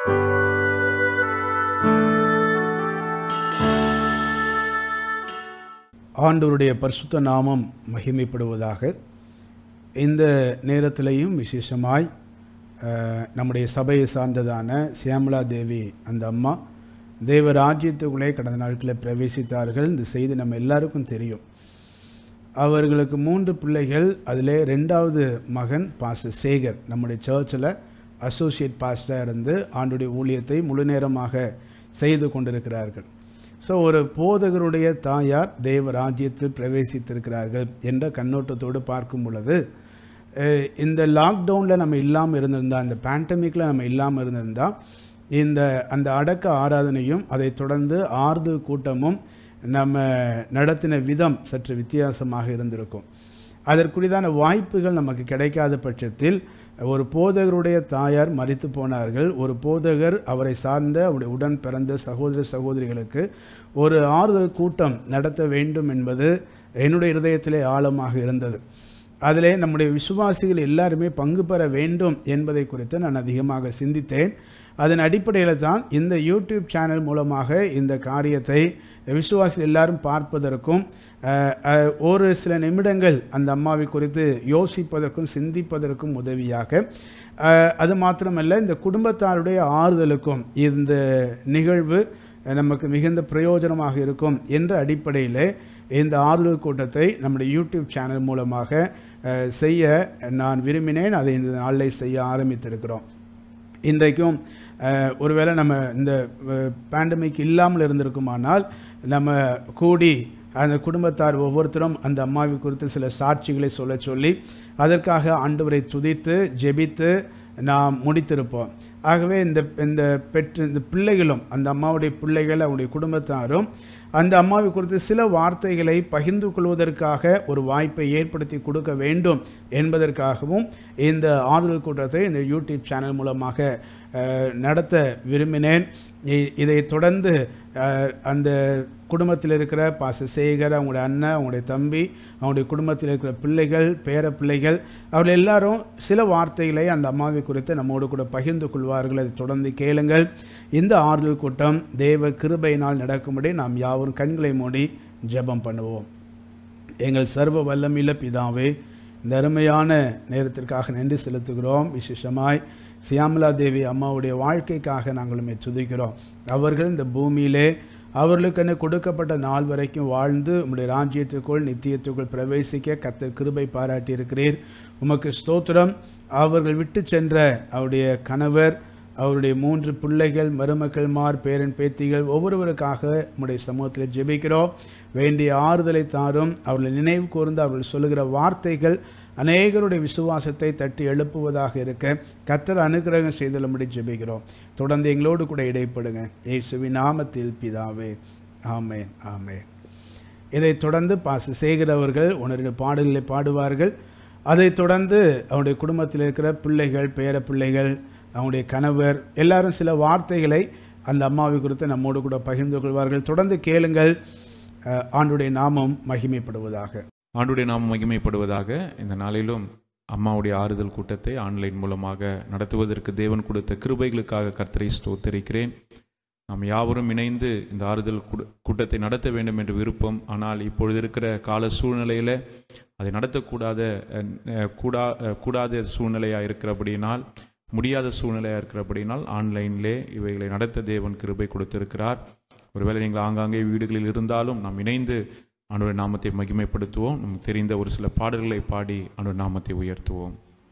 ஆண்டவருடைய பரிசுத்த நாமம் மகிமைப்படுவதாக இந்த நேரத்திலையும் விசேஷமாய் அஹ், நம்முடைய சபையை சார்ந்ததான சியாமலா தேவி அந்த அம்மா தேவ ராஜ்யத்துக்குள்ளே கடந்த நாட்களில் பிரவேசித்தார்கள் இந்த செய்தி நம்ம எல்லாருக்கும் தெரியும் அவர்களுக்கு மூன்று பிள்ளைகள் அதிலே ரெண்டாவது மகன் பாஸ்டர் சேகர் நம்முடைய சர்ச்சில் அசோசியேட் பாஸ்டராக இருந்து ஆண்டுடைய ஊழியத்தை முழு நேரமாக செய்து கொண்டிருக்கிறார்கள் ஸோ ஒரு போதகருடைய தாயார் தேவ ராஜ்யத்தில் பிரவேசித்திருக்கிறார்கள் என்ற கண்ணோட்டத்தோடு பார்க்கும் பொழுது அஹ், இந்த லாக்டவுனில் நம்ம இல்லாமல் இருந்திருந்தா இந்த பேண்டமிக்கில் நம்ம இல்லாமல் இருந்திருந்தால் இந்த அந்த அடக்க ஆராதனையும் அதைத் தொடர்ந்து ஆறுதல் கூட்டமும் நம்ம நடத்தின விதம் சற்று வித்தியாசமாக இருந்திருக்கும் அதற்குரியதான வாய்ப்புகள் நமக்கு கிடைக்காத பட்சத்தில் ஒரு போதகருடைய தாயார் மரித்து போனார்கள் ஒரு போதகர் அவரை சார்ந்த அவருடைய உடன் பிறந்த சகோதர சகோதரிகளுக்கு ஒரு ஆறுதல் கூட்டம் நடத்த வேண்டும் என்பது என்னுடைய இருதயத்திலே ஆழமாக இருந்தது அதிலே நம்முடைய விசுவாசிகள் எல்லாருமே பங்கு பெற வேண்டும் என்பதை குறித்து நான் அதிகமாக சிந்தித்தேன் அதன் அடிப்படையில் தான் இந்த யூடியூப் சேனல் மூலமாக இந்த காரியத்தை விசுவாசிகள் எல்லாரும் பார்ப்பதற்கும் அஹ், அஹ், ஒரு சில நிமிடங்கள் அந்த அம்மாவை குறித்து யோசிப்பதற்கும் சிந்திப்பதற்கும் உதவியாக அஹ், அது மாத்திரமல்ல இந்த குடும்பத்தாருடைய ஆறுதலுக்கும் இந்த நிகழ்வு நமக்கு மிகுந்த பிரயோஜனமாக இருக்கும் என்ற அடிப்படையில் இந்த ஆறுதல் கூட்டத்தை நம்முடைய யூடியூப் சேனல் மூலமாக அஹ், செய்ய நான் விரும்பினேன் அதை இந்த நாளில் செய்ய ஆரம்பித்திருக்கிறோம் இன்றைக்கும் அஹ், ஒருவேளை நம்ம இந்த பேண்டமிக் இல்லாமல் இருந்திருக்குமானால் நம்ம கூடி அந்த குடும்பத்தார் ஒவ்வொருத்தரும் அந்த அம்மாவை குறித்து சில சாட்சிகளை சொல்ல சொல்லி அதற்காக ஆண்டவரை துதித்து ஜெபித்து நாம் முடித்திருப்போம் ஆகவே இந்த இந்த பெற்று இந்த பிள்ளைகளும் அந்த அம்மாவுடைய பிள்ளைகள் அவருடைய குடும்பத்தாரும் அந்த அம்மாவை குறித்து சில வார்த்தைகளை பகிர்ந்து கொள்வதற்காக ஒரு வாய்ப்பை ஏற்படுத்தி கொடுக்க வேண்டும் என்பதற்காகவும் இந்த ஆறுதல் கூட்டத்தை இந்த யூடியூப் சேனல் மூலமாக அஹ், நடத்த விரும்பினேன் இ- இதை தொடர்ந்து அஹ், அந்த குடும்பத்தில் இருக்கிற பாச சேகர் அவங்களுடைய அண்ணன் அவங்களுடைய தம்பி அவங்களுடைய குடும்பத்தில் இருக்கிற பிள்ளைகள் பேர பிள்ளைகள் அவர்கள் எல்லாரும் சில வார்த்தைகளை அந்த அம்மாவை குறித்து நம்மோடு கூட பகிர்ந்து கொள்வார்கள் அதை தொடர்ந்து கேளுங்கள் இந்த ஆறுதல் கூட்டம் தேவ கிருபையினால் நடக்கும்படி நாம் யாவரும் கண்களை மூடி ஜெபம் பண்ணுவோம் எங்கள் சர்வ வல்லமில்ல பிதாவே இந்த அருமையான நேரத்திற்காக நன்றி செலுத்துகிறோம் விசேஷமாய் சியாமலா தேவி அம்மாவுடைய வாழ்க்கைக்காக நாங்கள் உம்மை துதிக்கிறோம் அவர்கள் இந்த பூமியிலே அவர்களுக்கென கொடுக்கப்பட்ட நாள் வரைக்கும் வாழ்ந்து உம்முடைய ராஜ்யத்துக்குள் நித்தியத்துக்குள் பிரவேசிக்க கத்தர் கிருபை பாராட்டியிருக்கிறீர் உமக்கு ஸ்தோத்திரம் அவர்கள் விட்டு சென்ற அவருடைய கணவர் அவருடைய மூன்று பிள்ளைகள் மருமக்கள்மார் பேரன் பேத்திகள் ஒவ்வொருவருக்காக உம்முடைய சமூகத்தில் ஜெபிக்கிறோம் வேண்டிய ஆறுதலை தாரும் அவர்களை நினைவு கூர்ந்து அவர்கள் சொல்லுகிற வார்த்தைகள் அநேகருடைய விசுவாசத்தை தட்டி எழுப்புவதாக இருக்க கத்தர் அனுகிரகம் செய்தலும்படி ஜெபிக்கிறோம் தொடர்ந்து எங்களோடு கூட இடைப்படுங்க இயேசுவின் நாமத்தில் பிதாவே ஆமேன் ஆமேன் இதைத் தொடர்ந்து பாச சேகர் அவர்கள் ஒன்று பாடல்களை பாடுவார்கள் அதைத் தொடர்ந்து அவருடைய குடும்பத்தில் இருக்கிற பிள்ளைகள் பேர பிள்ளைகள் அவங்களுடைய கணவர் எல்லாரும் சில வார்த்தைகளை அந்த அம்மாவை குறித்து நம்மோடு கூட பகிர்ந்து கொள்வார்கள் தொடர்ந்து கேளுங்கள் அஹ், ஆண்டுடைய நாமம் மகிமைப்படுவதாக ஆண்டுடைய நாமம் மகிமைப்படுவதாக இந்த நாளிலும் அம்மாவுடைய ஆறுதல் கூட்டத்தை ஆன்லைன் மூலமாக நடத்துவதற்கு தேவன் கொடுத்த கிருபைகளுக்காக கர்த்தரை ஸ்தோத்தரிக்கிறேன் நாம் யாவரும் இணைந்து இந்த ஆறுதல் கூட- கூட்டத்தை நடத்த வேண்டும் என்று விருப்பம் ஆனால் இப்பொழுது இருக்கிற கால சூழ்நிலையில் அதை நடத்தக்கூடாத அஹ், அஹ், கூடா அஹ், கூடாத சூழ்நிலையாக இருக்கிறபடியினால் முடியாத சூழ்நிலையாக இருக்கிறபடியினால் ஆன்லைனிலே இவைகளை நடத்த தேவன் கிருபை கொடுத்திருக்கிறார் ஒருவேளை நீங்கள் ஆங்காங்கே வீடுகளில் இருந்தாலும் நாம் இணைந்து ஆண்டவர் நாமத்தை மகிமைப்படுத்துவோம் நமக்கு தெரிந்த ஒரு சில பாடல்களை பாடி ஆண்டவர் நாமத்தை உயர்த்துவோம்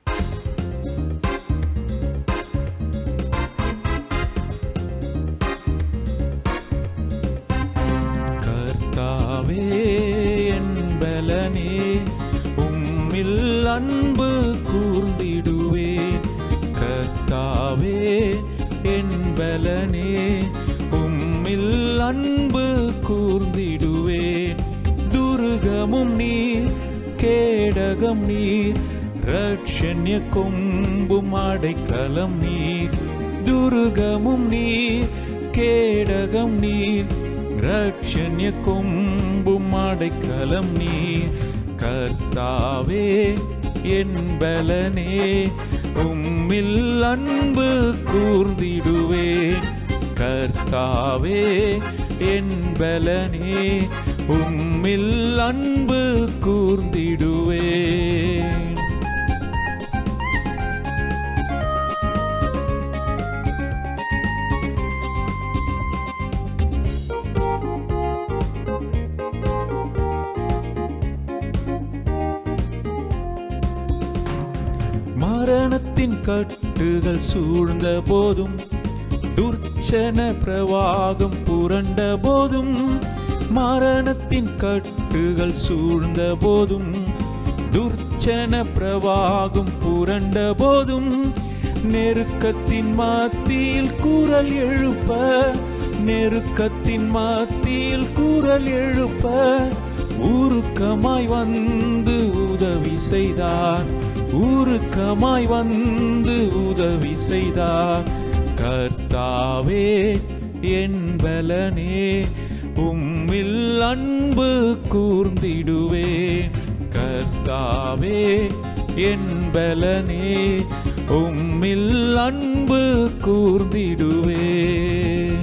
கர்த்தாவே என்பலனே உம்மில் அன்பு கூர்ந்திடுவேன் கர்த்தாவே என்பலனே உம்மில் அன்பு கூர்ந்திடுவேன் துர்கமும் நீர் கேடகம் நீர் ரட்சண்ய கொம்பும் அடைக்கலம் நீர் துர்கமும் நீர் கேடகம் நீர் ரட்சண்ய கொம்பும் அடைக்கலம் நீர் கர்த்தாவே என் பலனே உம்மில் அன்பு கூர்ந்திடுவேன் கர்த்தாவே என் பலனே உம்மில் அன்பு கூர்ந்திடுவேன் மரணத்தின் கட்டுகள் சூழ்ந்த போதும் துர்ச்சன பிரவாகம் புரண்ட போதும் மரணத்தின் கட்டுகள் சூழ்ந்த போதும் துர்ச்சன பிரவாகம் புரண்ட போதும் நெருக்கத்தின் மத்தியில் குரல் எழுப்ப நெருக்கத்தின் மத்தியில் குரல் எழுப்ப உருக்கமாய் வந்து உதவி செய்தார் உருக்கமாய் வந்து உதவி செய்தார் கர்த்தாவே என் பலனே உம்மில் அன்பு கூர்ந்திடுவேன் கர்த்தாவே என் பலனே உம்மில் அன்பு கூர்ந்திடுவேன்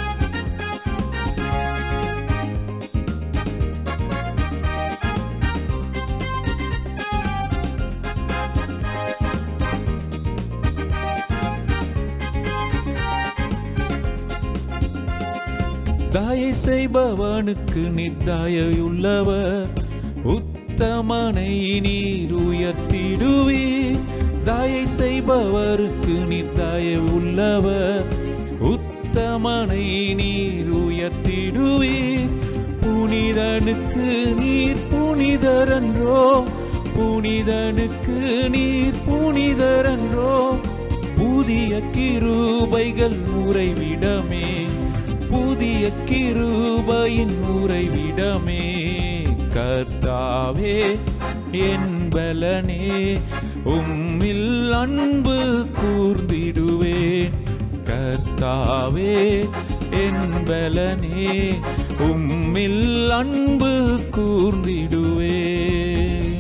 தாயை செய்பவனுக்கு நிர்தாயுள்ளவர் உத்தமனை நீர் உயர்த்திடுவீர் தாயை செய்பவருக்கு நிர்தாய உள்ளவர் உத்தமனை நீர் உயர்த்திடுவீர் புனிதனுக்கு நீர் புனிதரன்றோ புனிதனுக்கு நீர் புனிதரன்றோ புதிய கிருபைகள் உறைவிடமே புதிய கிருபையின் உறைவிடமே கர்த்தாவே என் பலனே உம்மில் அன்பு கூர்ந்திடுவேன் கர்த்தாவே என் பலனே உம்மில் அன்பு கூர்ந்திடுவேன்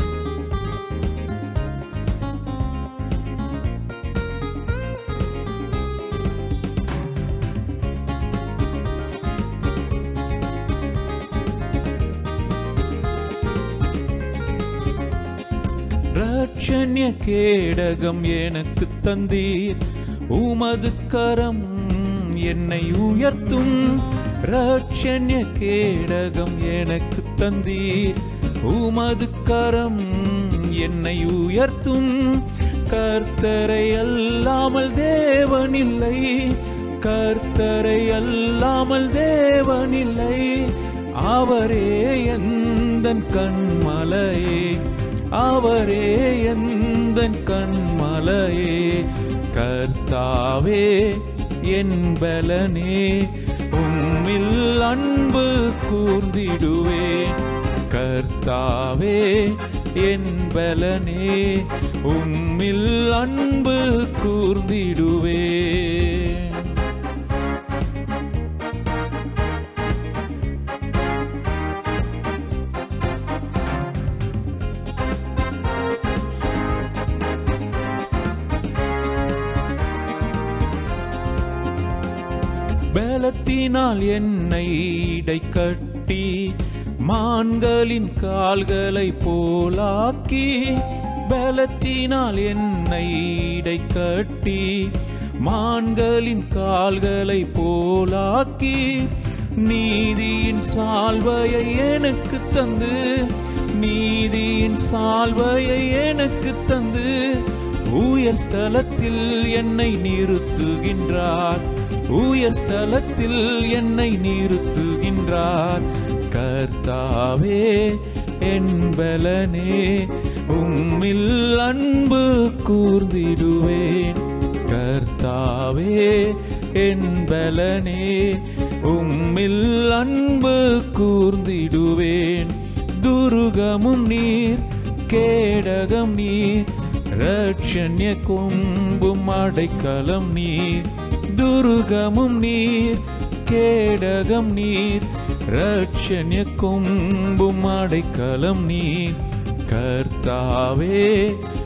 ரட்சண்ய கேடகம் எனக்கு தந்தீர் உமது கரம் என்னை உயர்த்தும் ரட்சண்ய கேடகம் எனக்கு தந்தீர் உமது கரம் என்னை உயர்த்தும் கர்த்தரை அல்லாமல் தேவனில்லை கர்த்தரை அல்லாமல் தேவனில்லை அவரே எந்தன் கண்மலையே அவரே எந்தன் கண்மலையே கர்த்தாவே என் பலனே உம்மில் அன்பு கூர்ந்திடுவேன் கர்த்தாவே என் பலனே உம்மில் அன்பு கூர்ந்திடுவேன் பலத்தினால் என்னை இடை கட்டி மான்களின் கால்களை போலாக்கி பலத்தினால் என்னை இடை கட்டி மான்களின் கால்களை போலாக்கி நீதியின் சால்வையை எனக்கு தந்து நீதியின் சால்வையை எனக்கு தந்து உயர் ஸ்தலத்தில் என்னை நிறுத்துகின்றார் உயர் ஸ்தலத்தில் என்னை நிறுத்துகின்றார் கர்த்தாவே என் பலனே உம்மில் அன்பு கூர்ந்திடுவேன் கர்த்தாவே என் பலனே உம்மில் அன்பு கூர்ந்திடுவேன் துருகமும் நீர் கேடகம் நீர் ரட்சண்ய கொம்பும் அடைக்கலம் நீர் துருகமும் நீர் கேடகம் நீர் ரட்சண்ய கொம்பும் அடைக்கலம் நீர் கர்த்தாவே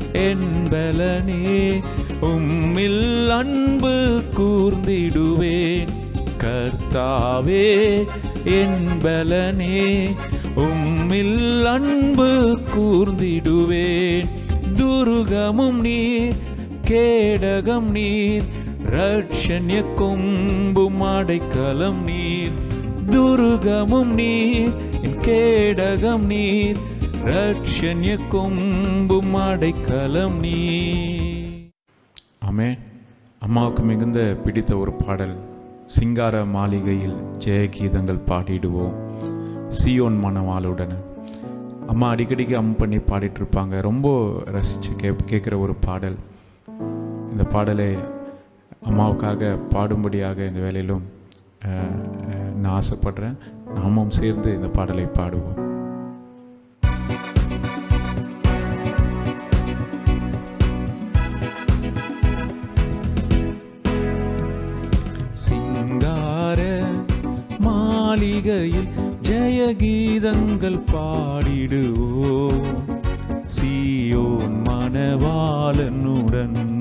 என்பலனே உம்மில் அன்பு கூர்ந்திடுவேன் கர்த்தாவே என்பலனே உம்மில் அன்பு கூர்ந்திடுவேன் துருகமும் நீர் கேடகம் நீர் ரட்சண்ய கொம்பும் அடைக்கலம் நீர் துருகமும் நீர் என் கேடகம் நீர் ரட்சண்ய கொம்பும் அடைக்கலம் நீர் ஆமே அம்மாவுக்கு மிகுந்த பிடித்த ஒரு பாடல் சிங்கார மாளிகையில் ஜெயகீதங்கள் பாடிடுவோம் சியோன் மணவாளுடன் அம்மா அடிக்கடிக்கு அம் பண்ணி பாடிட்டு இருப்பாங்க ரொம்ப ரசித்து கே கேட்குற ஒரு பாடல் இந்த பாடலை அம்மாவுக்காக பாடும்படியாக இந்த வேலையிலும் அஹ், அஹ், நான் ஆசைப்படுறேன் நாமும் சேர்ந்து இந்த பாடலை பாடுவோம் சிங்கார மாளிகையில் ஜெயகீதங்கள் பாடிடுவோம் சியோன் மணவாளனுடன்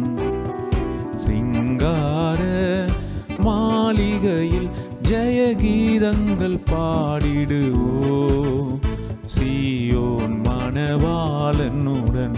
சிங்கார மாளிகையில் ஜெயகீதங்கள் பாடிடுவோம் சியோன் மணவாளனுடன்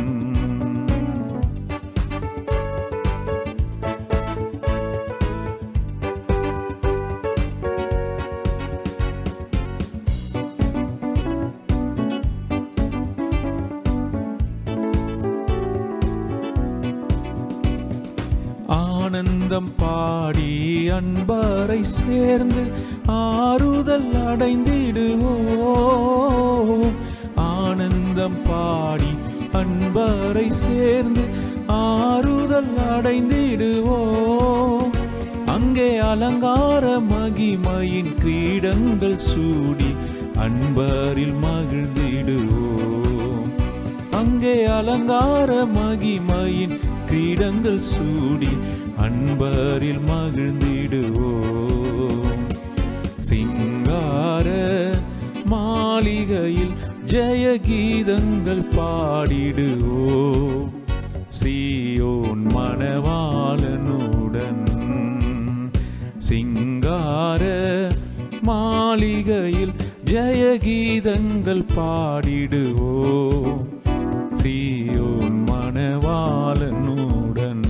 ஆனந்தம் பாடி அன்பரை சேர்ந்து ஆறுதல் அடைந்திடுவோம் ஆனந்தம் பாடி அன்பரை சேர்ந்து ஆறுதல் அடைந்திடுவோம் அங்கே அலங்கார மகிமையின் கிரீடங்கள் சூடி அன்பரில் மகிழ்ந்திடுவோம் அங்கே அலங்கார மகிமையின் கிரீடங்கள் சூடி அன்பரில் மகிழ்ந்திடுவோம் சிங்கார மாளிகையில் ஜெயகீதங்கள் பாடிடுவோம் சியோன் மணவாளனுடன் சிங்கார மாளிகையில் ஜெயகீதங்கள் பாடிடுவோம் சியோன் மணவாளனுடன்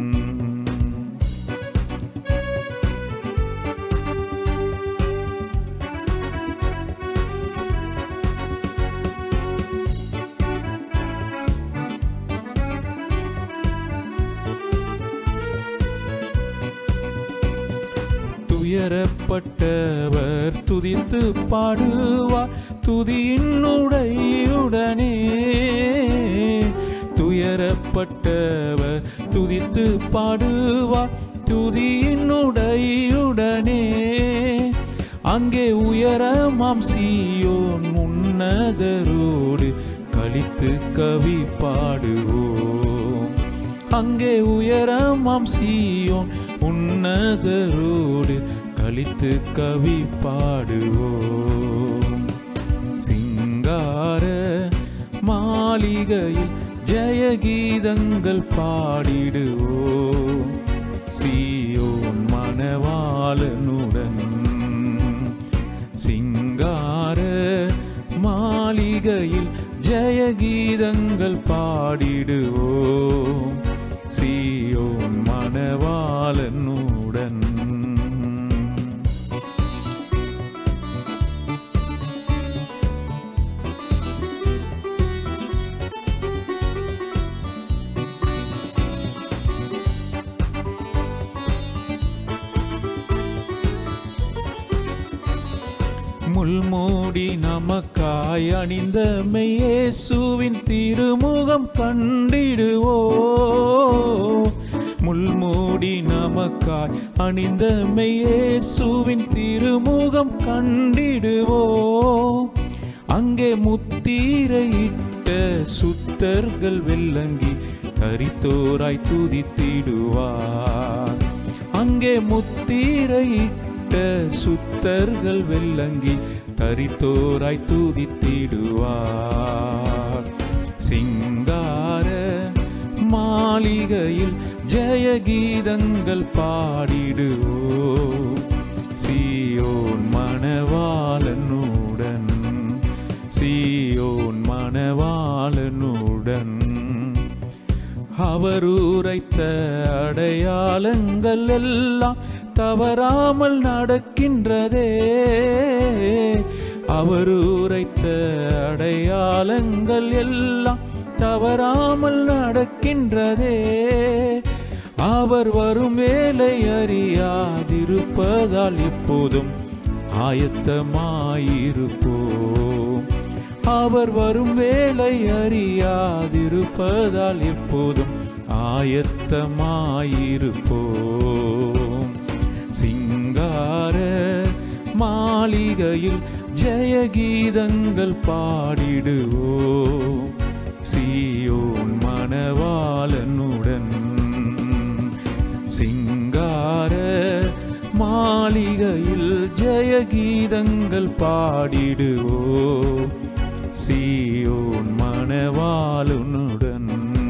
துயரப்பட்டவர் துதித்து பாடுவார் துதியினுடையுடனே துயரப்பட்டவர் துதித்து பாடுவார் துதியினுடையுடனே அங்கே உயரமாம் சீயோன் உன்னதரோடு கழித்து கவி பாடுவோம் அங்கே உயரமாம் சீயோன் உன்னதரோடு கழித்து கவி பாடுவோம் சிங்கார மாளிகையில் ஜெயகீதங்கள் பாடிடுவோம் சீயோன் மணவாளனுடன் சிங்கார மாளிகையில் ஜெயகீதங்கள் பாடிடுவோம் சீயோன் மணவாளனுடன் முள்மூடி நமக்காய் அணிந்த மெய்யேசுவின் திருமுகம் கண்டிடுவோ முள்மூடி நமக்காய் அணிந்த மெய்யேசுவின் திருமுகம் கண்டிடுவோ அங்கே முத்தீரையிட்ட சுத்தர்கள் வெள்ளங்கி தரித்தோராய் துதித்திடுவார் அங்கே முத்தீரையிட்ட சுத்தர்கள் வெள்ளங்கி தரித்தோராய் துதித்திடுவார் சிங்கார மாளிகையில் ஜெய கீதங்கள் பாடிடுவோம் சீயோன் மணவாளனுடன் சீயோன் மணவாளனுடன் அவர் உரைத்த அடையாளங்கள் எல்லாம் தவறாமல் நடக்கின்றதே அவர் உரைத்த அடையாளங்கள் எல்லாம் தவறாமல் நடக்கின்றதே அவர் வரும் வேலை அறியாதிருப்பதால் எப்போதும் ஆயத்தமாயிருப்போம் அவர் வரும் வேலை அறியாதிருப்பதால் எப்போதும் ஆயத்தமாயிருப்போம் சிங்கார மாளிகையில் ஜெயகீதங்கள் பாடிடுவோம் சீயோன் மணவாளனுடன் சிங்கார மாளிகையில் ஜெயகீதங்கள் பாடிடுவோம் சீயோன் மணவாளனுடன்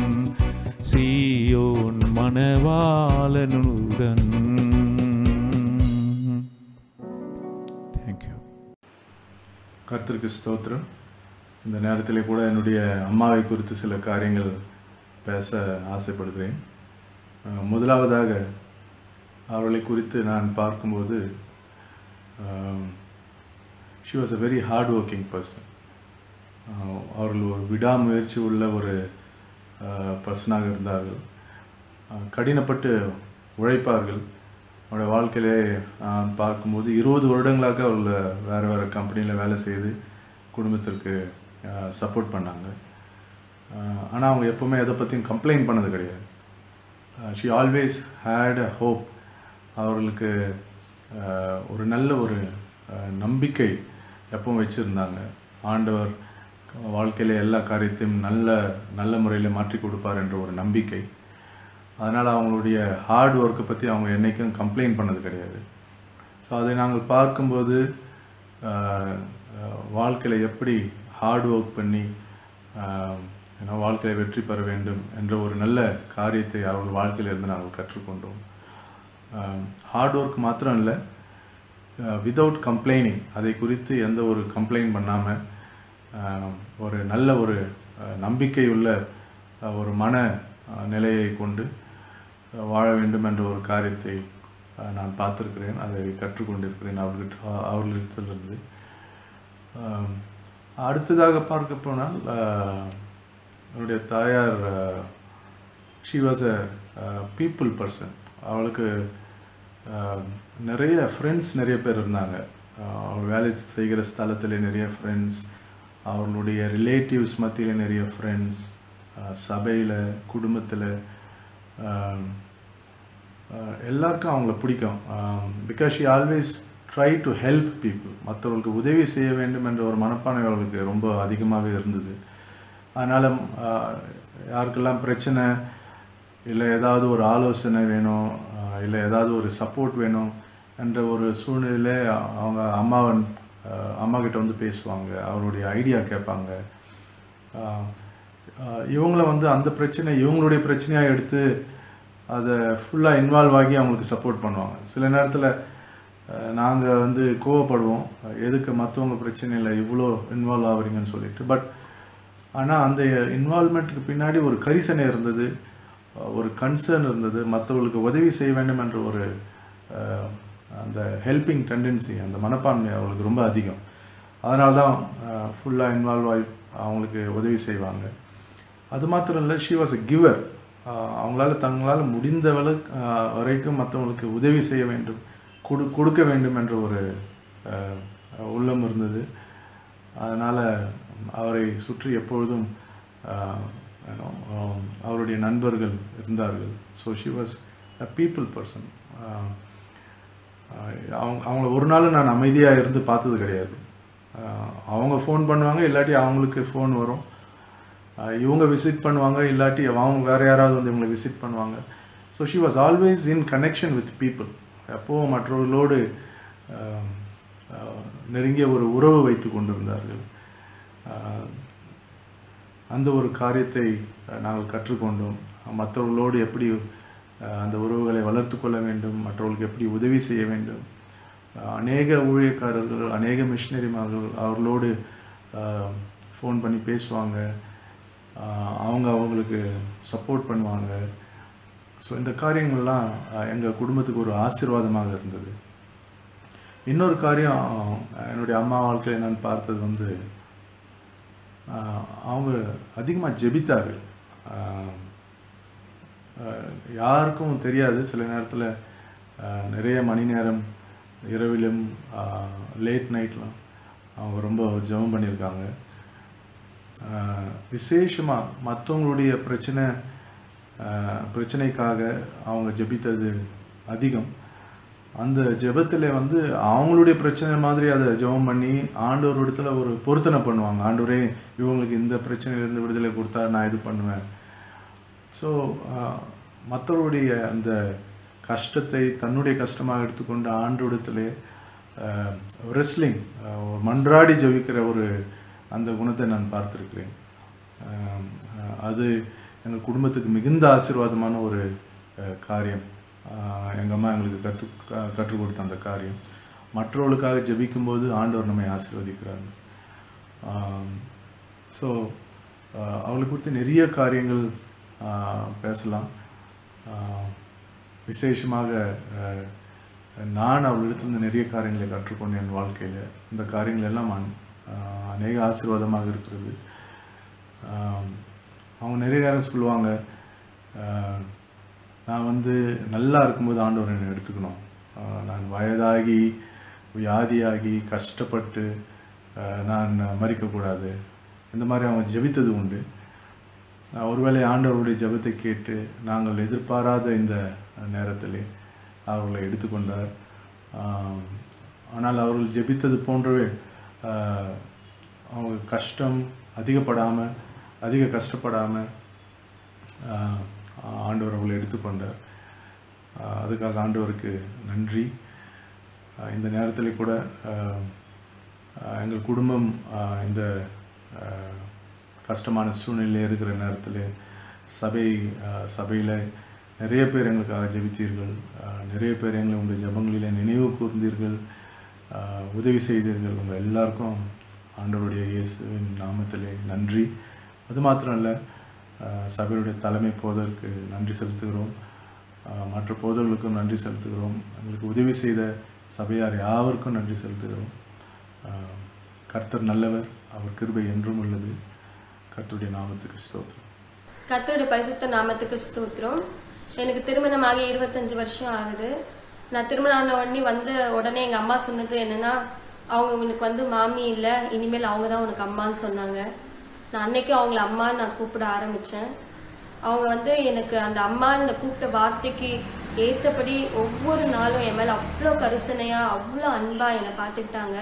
சீயோன் மணவாளனுடன் தேங்க்யூ கர்த்தருக்கு ஸ்தோத்திரம் இந்த நேரத்திலே கூட என்னுடைய அம்மாவை குறித்து சில காரியங்கள் பேச ஆசைப்படுகிறேன் அஹ், முதலாவதாக அவர்களை குறித்து நான் பார்க்கும்போது she was a very hard working person அவர்கள் ஒரு விடாமுயற்சி உள்ள ஒரு பர்சனாக இருந்தார்கள் அஹ், கடினப்பட்டு உழைப்பார்கள் அவருடைய வாழ்க்கையிலே நான் பார்க்கும்போது இருபது வருடங்களாக அவர்கள் வேறு வேறு கம்பெனியில் வேலை செய்து குடும்பத்திற்கு சப்போர்ட் பண்ணாங்க ஆனால் அவங்க எப்போவுமே எதை பற்றியும் கம்ப்ளைண்ட் பண்ணது கிடையாது she always had a hope அவர்களுக்கு அஹ், ஒரு நல்ல ஒரு அஹ், நம்பிக்கை எப்பவும் வச்சுருந்தாங்க ஆண்டவர் வாழ்க்கையில் எல்லா காரியத்தையும் நல்ல நல்ல முறையில் மாற்றி கொடுப்பார் என்ற ஒரு நம்பிக்கை அதனால் அவங்களுடைய ஹார்ட் ஒர்க்கை பற்றி அவங்க என்றைக்கும் கம்ப்ளைண்ட் பண்ணது கிடையாது ஸோ அதை நாங்கள் பார்க்கும்போது வாழ்க்கையில் எப்படி ஹார்ட் ஒர்க் பண்ணி ஆஹ், ஏன்னா வாழ்க்கையில் வெற்றி பெற வேண்டும் என்ற ஒரு நல்ல காரியத்தை அவர்கள் வாழ்க்கையிலிருந்து நாங்கள் கற்றுக்கொண்டோம் ஹார்ட் ஒர்க் மாத்திரம் இல்லை வித்தவுட் கம்ப்ளைனிங் அதை குறித்து எந்த ஒரு கம்ப்ளைண்ட் பண்ணாமல் ஒரு நல்ல ஒரு ஆஹ், நம்பிக்கையுள்ள ஆஹ், ஒரு மன ஆஹ், நிலையை கொண்டு ஆஹ், வாழ வேண்டும் என்ற ஒரு காரியத்தை ஆஹ், நான் பார்த்துருக்கிறேன் அதை கற்றுக்கொண்டிருக்கிறேன் அவர்கிட்ட ஆஹ், அவர்களிடத்திலிருந்து ஆஹ், அடுத்ததாக பார்க்க போனால் ஆஹ், என்னுடைய தாயார் she was a people person அவளுக்கு ஆஹ், நிறைய ஃப்ரெண்ட்ஸ் நிறைய பேர் இருந்தாங்க ஆஹ், அவள் வேலை செய்கிற ஸ்தலத்தில் நிறைய ஃப்ரெண்ட்ஸ் அவர்களுடைய ரிலேட்டிவ்ஸ் மத்தியில் நிறைய ஃப்ரெண்ட்ஸ் சபையில் குடும்பத்தில் எல்லாருக்கும் அவங்கள பிடிக்கும் because she always try to help people மற்றவர்களுக்கு உதவி செய்ய வேண்டும் என்ற ஒரு மனப்பான்மை அவர்களுக்கு ரொம்ப அதிகமாகவே இருந்தது அதனால் யாருக்கெல்லாம் பிரச்சனை இல்லை ஏதாவது ஒரு ஆலோசனை வேணும் ஆஹ் இல்லை ஏதாவது ஒரு சப்போர்ட் வேணும் என்ற ஒரு சூழ்நிலையில அவங்க அம்மாவன் ஆஹ் அம்மா கிட்ட வந்து பேசுவாங்க அவருடைய ஐடியா கேட்பாங்க ஆஹ் ஆஹ் இவங்கள வந்து அந்த பிரச்சனை இவங்களுடைய பிரச்சனையாக எடுத்து அதை ஃபுல்லாக இன்வால்வ் ஆகி அவங்களுக்கு சப்போர்ட் பண்ணுவாங்க சில நேரத்தில் நாங்கள் வந்து கோவப்படுவோம் எதுக்கு மற்றவங்க பிரச்சனையில் இவ்வளோ இன்வால்வ் ஆகுறீங்கன்னு சொல்லிட்டு பட் ஆனால் அந்த இன்வால்மெண்ட்டுக்கு பின்னாடி ஒரு கரிசனை இருந்தது அஹ் ஒரு கன்சர்ன் இருந்தது மற்றவர்களுக்கு உதவி செய்ய வேண்டும் என்ற ஒரு அஹ், அந்த ஹெல்பிங் டெண்டன்சி அந்த மனப்பான்மை அவங்களுக்கு ரொம்ப அதிகம் அதனால தான் ஃபுல்லாக இன்வால்வ் ஆகி அவங்களுக்கு உதவி செய்வாங்க அது மாத்திரம் இல்லை ஷி வாஸ் அ கிவர் அவங்களால தங்களால் முடிந்த அளவு அஹ், வரைக்கும் மற்றவங்களுக்கு உதவி செய்ய வேண்டும் கொடு கொடுக்க வேண்டும் என்ற ஒரு அஹ், உள்ளம் இருந்தது அதனால் அவரை சுற்றி எப்பொழுதும் ஆஹ், you know, ஆம், அவருடைய நண்பர்கள் இருந்தார்கள் so she was a people person அவங்க அவங்கள ஒரு நாள் நான் அமைதியாக இருந்து பார்த்தது கிடையாது ஆஹ், அவங்க ஃபோன் பண்ணுவாங்க இல்லாட்டி அவங்களுக்கு ஃபோன் வரும் ஆஹ், இவங்க விசிட் பண்ணுவாங்க இல்லாட்டி அவங்க வேறு யாராவது வந்து இவங்களை விசிட் பண்ணுவாங்க so she was always in connection with people எப்போவும் மற்றவர்களோடு ஆஹ், ஆஹ், நெருங்கிய ஒரு உறவு வைத்து கொண்டிருந்தார்கள் ஆஹ், அந்த ஒரு காரியத்தை அஹ், நாங்கள் கற்றுக்கொண்டோம் மற்றவர்களோடு எப்படி அஹ், அந்த உறவுகளை வளர்த்து கொள்ள வேண்டும் மற்றவர்களுக்கு எப்படி உதவி செய்ய வேண்டும் அஹ், அநேக ஊழியக்காரர்கள் அநேக மிஷினரிமார்கள் அவர்களோடு ஃபோன் பண்ணி பேசுவாங்க அஹ், அவங்க அவங்களுக்கு சப்போர்ட் பண்ணுவாங்க ஸோ இந்த காரியங்கள்லாம் எங்கள் குடும்பத்துக்கு ஒரு ஆசீர்வாதமாக இருந்தது இன்னொரு காரியம் அஹ், என்னுடைய அம்மா வாழ்க்கையில் நான் பார்த்தது வந்து அஹ், அவங்க அதிகமாக ஜெபித்தார்கள் அஹ், அஹ், யாருக்கும் தெரியாது சில நேரத்தில் நிறைய மணி நேரம் இரவிலும் லேட் நைட்லாம் அவங்க ரொம்ப ஜெபம் பண்ணியிருக்காங்க அஹ், விசேஷமா மற்றவங்களுடைய பிரச்சனை அஹ், பிரச்சனைக்காக அவங்க ஜெபித்தது அதிகம் அந்த ஜெபத்தில் வந்து அவங்களுடைய பிரச்சனை மாதிரி அதை ஜெபம் பண்ணி ஆண்டவர் இடத்துல ஒரு பொருத்தனை பண்ணுவாங்க ஆண்டவரே இவங்களுக்கு இந்த பிரச்சனையிலேருந்து விடுதலை கொடுத்தா நான் இது பண்ணுவேன் ஸோ மற்றவருடைய அந்த கஷ்டத்தை தன்னுடைய கஷ்டமாக எடுத்துக்கொண்டு ஆண்டோடத்திலே ரெஸ்லிங் மன்றாடி ஜெபிக்கிற ஒரு அந்த குணத்தை நான் பார்த்திருக்கிறேன் அஹ், அஹ், அது எங்கள் குடும்பத்துக்கு மிகுந்த ஆசீர்வாதமான ஒரு அஹ், காரியம் எங்கள் அம்மா எங்களுக்கு கற்று க- கற்றுக் கொடுத்த அந்த காரியம் மற்றவர்களுக்காக ஜெபிக்கும்போது ஆண்டவர் நம்மை ஆசீர்வதிக்கிறார் ஸோ அவளை குறித்து நிறைய காரியங்கள் ஆஹ், பேசலாம் ஆஹ், விசேஷமாக ஆஹ், நான் அவளிடத்திலிருந்து நிறைய காரியங்களை கற்றுக்கொண்டேன் என் வாழ்க்கையில் இந்த காரியங்கள் எல்லாம் அன்- ஆஹ், அநேக ஆசீர்வாதமாக இருக்கிறது ஆஹ், அவங்க நிறைய நேரம் சொல்லுவாங்க ஆஹ், நான் வந்து நல்லா இருக்கும்போது ஆண்டவர் என்னை எடுத்துக்கணும் ஆஹ், நான் வயதாகி வியாதியாகி கஷ்டப்பட்டு ஆஹ், நான் மறிக்கக்கூடாது இந்த மாதிரி அவங்க ஜெபித்தது உண்டு ஆஹ், ஒருவேளை ஆண்டவருடைய ஜெபத்தை கேட்டு நாங்கள் எதிர்பாராத இந்த நேரத்திலே அவர்களை எடுத்துக்கொண்டார் ஆஹ், ஆனால் அவர்கள் ஜெபித்தது போன்றவே ஆஹ், அவங்க கஷ்டம் அதிகப்படாமல் அதிக கஷ்டப்படாமல் ஆண்டவர் அவர்களை எடுத்துக்கொண்டார் ஆஹ், அதுக்காக ஆண்டவருக்கு நன்றி ஆஹ், இந்த நேரத்தில் கூட ஆஹ், ஆஹ், எங்கள் குடும்பம் ஆஹ், இந்த ஆஹ், கஷ்டமான சூழ்நிலையில் இருக்கிற நேரத்தில் சபை சபையில் நிறைய பேர் எங்களுக்காக ஜெபித்தீர்கள் ஆஹ், நிறைய பேர் எங்களை உங்கள் ஜெபங்களிலே நினைவு கூர்ந்தீர்கள் ஆஹ், உதவி செய்தீர்கள் உங்கள் எல்லாருக்கும் ஆண்டவருடைய இயேசுவின் நாமத்திலே நன்றி அது மாத்திரம் இல்லை ஆஹ், சபையுடைய தலைமை போதற்கு நன்றி செலுத்துகிறோம் ஆஹ், மற்ற போதர்களுக்கும் நன்றி செலுத்துகிறோம் எங்களுக்கு உதவி செய்த சபையார் யாவருக்கும் நன்றி செலுத்துகிறோம் ஆஹ், கர்த்தர் நல்லவர் அவர் கிருபை என்றும் உள்ளது கர்த்தருடைய நாமத்துக்கு ஸ்தோத்திரம் கர்த்தருடைய பரிசுத்த நாமத்துக்கு ஸ்தோத்திரம் எனக்கு திருமணமாகி இருபத்தஞ்சு வருஷம் ஆகுது நான் திருமணம் ஆன உடனே வந்த உடனே எங்க அம்மா சொன்னது என்னன்னா அவங்க உனக்கு வந்து மாமி இல்ல இனிமேல் அவங்க தான் உனக்கு அம்மான்னு சொன்னாங்க நான் அன்னைக்கு அவங்கள அம்மான்னு நான் கூப்பிட ஆரம்பிச்சேன் அவங்க வந்து எனக்கு அந்த அம்மான்னு அந்த கூப்பிட்ட வார்த்தைக்கு ஏற்றபடி ஒவ்வொரு நாளும் என் மேல அவ்வளோ கருசனையா அவ்வளோ அன்பா என்னை பார்த்துக்கிட்டாங்க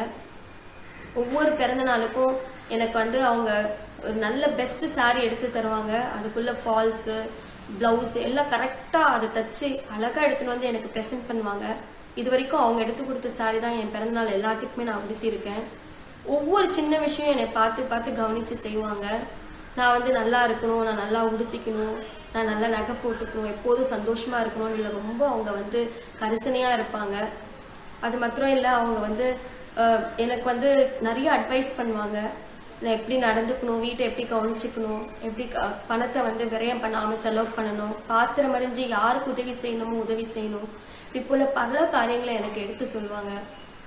ஒவ்வொரு பிறந்த நாளுக்கும் எனக்கு வந்து அவங்க ஒரு நல்ல பெஸ்ட் saree எடுத்து தருவாங்க அதுக்குள்ள ஃபால்ஸு பிளவுஸ் எல்லாம் கரெக்டாக அதை தச்சு அழகா எடுத்துன்னு வந்து எனக்கு ப்ரெசென்ட் பண்ணுவாங்க இது வரைக்கும் அவங்க எடுத்து கொடுத்த saree தான் என் பிறந்த நாள் எல்லாத்துக்குமே நான் உடுத்தியிருக்கேன் ஒவ்வொரு சின்ன விஷயம் என்னை பார்த்து பார்த்து கவனிச்சு செய்வாங்க நான் வந்து நல்லா இருக்கணும் நான் நல்லா உடுத்திக்கணும் நான் நல்லா நகை போட்டுக்கணும் எப்போதும் சந்தோஷமா இருக்கணும் இல்லை ரொம்ப அவங்க வந்து கரிசனையா இருப்பாங்க அது மாத்திரம் இல்லை அவங்க வந்து அஹ், எனக்கு வந்து நிறைய அட்வைஸ் பண்ணுவாங்க நான் எப்படி நடந்துக்கணும் வீட்டை எப்படி கவனிச்சுக்கணும் எப்படி க- பணத்தை வந்து விரயம் பண்ணாம செலவு பண்ணணும் பாத்திரம் அறிஞ்சு யாருக்கு உதவி செய்யணுமோ உதவி செய்யணும் இது போல பல காரியங்களை எனக்கு எடுத்து சொல்லுவாங்க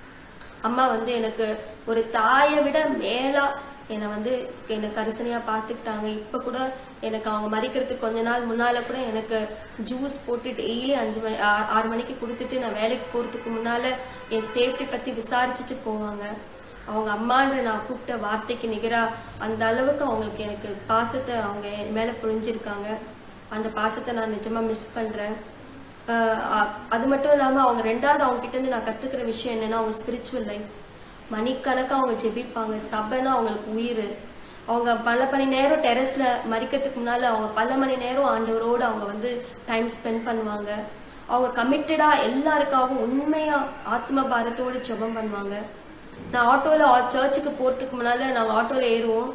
அம்மா வந்து எனக்கு ஒரு தாயை விட மேலா என்னை வந்து என்னை கரிசனையா பார்த்துக்கிட்டாங்க இப்ப கூட எனக்கு அவங்க மறிக்கிறதுக்கு கொஞ்ச நாள் முன்னால கூட எனக்கு ஜூஸ் போட்டு டெய்லி அஞ்சு மணி ஆ- ஆறு மணிக்கு கொடுத்துட்டு நான் வேலைக்கு போறதுக்கு முன்னால என் சேஃப்டி பத்தி விசாரிச்சுட்டு போவாங்க அவங்க அம்மான்ற நான் கூப்பிட்ட வார்த்தைக்கு நிகரா அந்த அளவுக்கு அவங்களுக்கு எனக்கு பாசத்தை அவங்க என் மேல புரிஞ்சிருக்காங்க அந்த பாசத்தை நான் நிஜமா மிஸ் பண்றேன் ஆஹ் அ- அது மட்டும் இல்லாம அவங்க ரெண்டாவது அவங்க கிட்ட இருந்து நான் கத்துக்கிற விஷயம் என்னன்னா அவங்க ஸ்பிரிச்சுவல் லைஃப் மணிக்கணக்கா அவங்க ஜெபிப்பாங்க சபைனா அவங்களுக்கு உயிர் அவங்க பல மணி நேரம் டெரஸ்ல மறிக்கிறதுக்கு முன்னால அவங்க பல மணி நேரம் ஆண்டவரோடு அவங்க வந்து டைம் ஸ்பெண்ட் பண்ணுவாங்க அவங்க கமிட்டடா எல்லாருக்காகவும் உண்மையா ஆத்ம பாரத்தோடு ஜெபம் பண்ணுவாங்க நான் ஆட்டோல சர்ச்சுக்கு போறதுக்கு முன்னால நாங்க ஆட்டோல ஏறுவோம்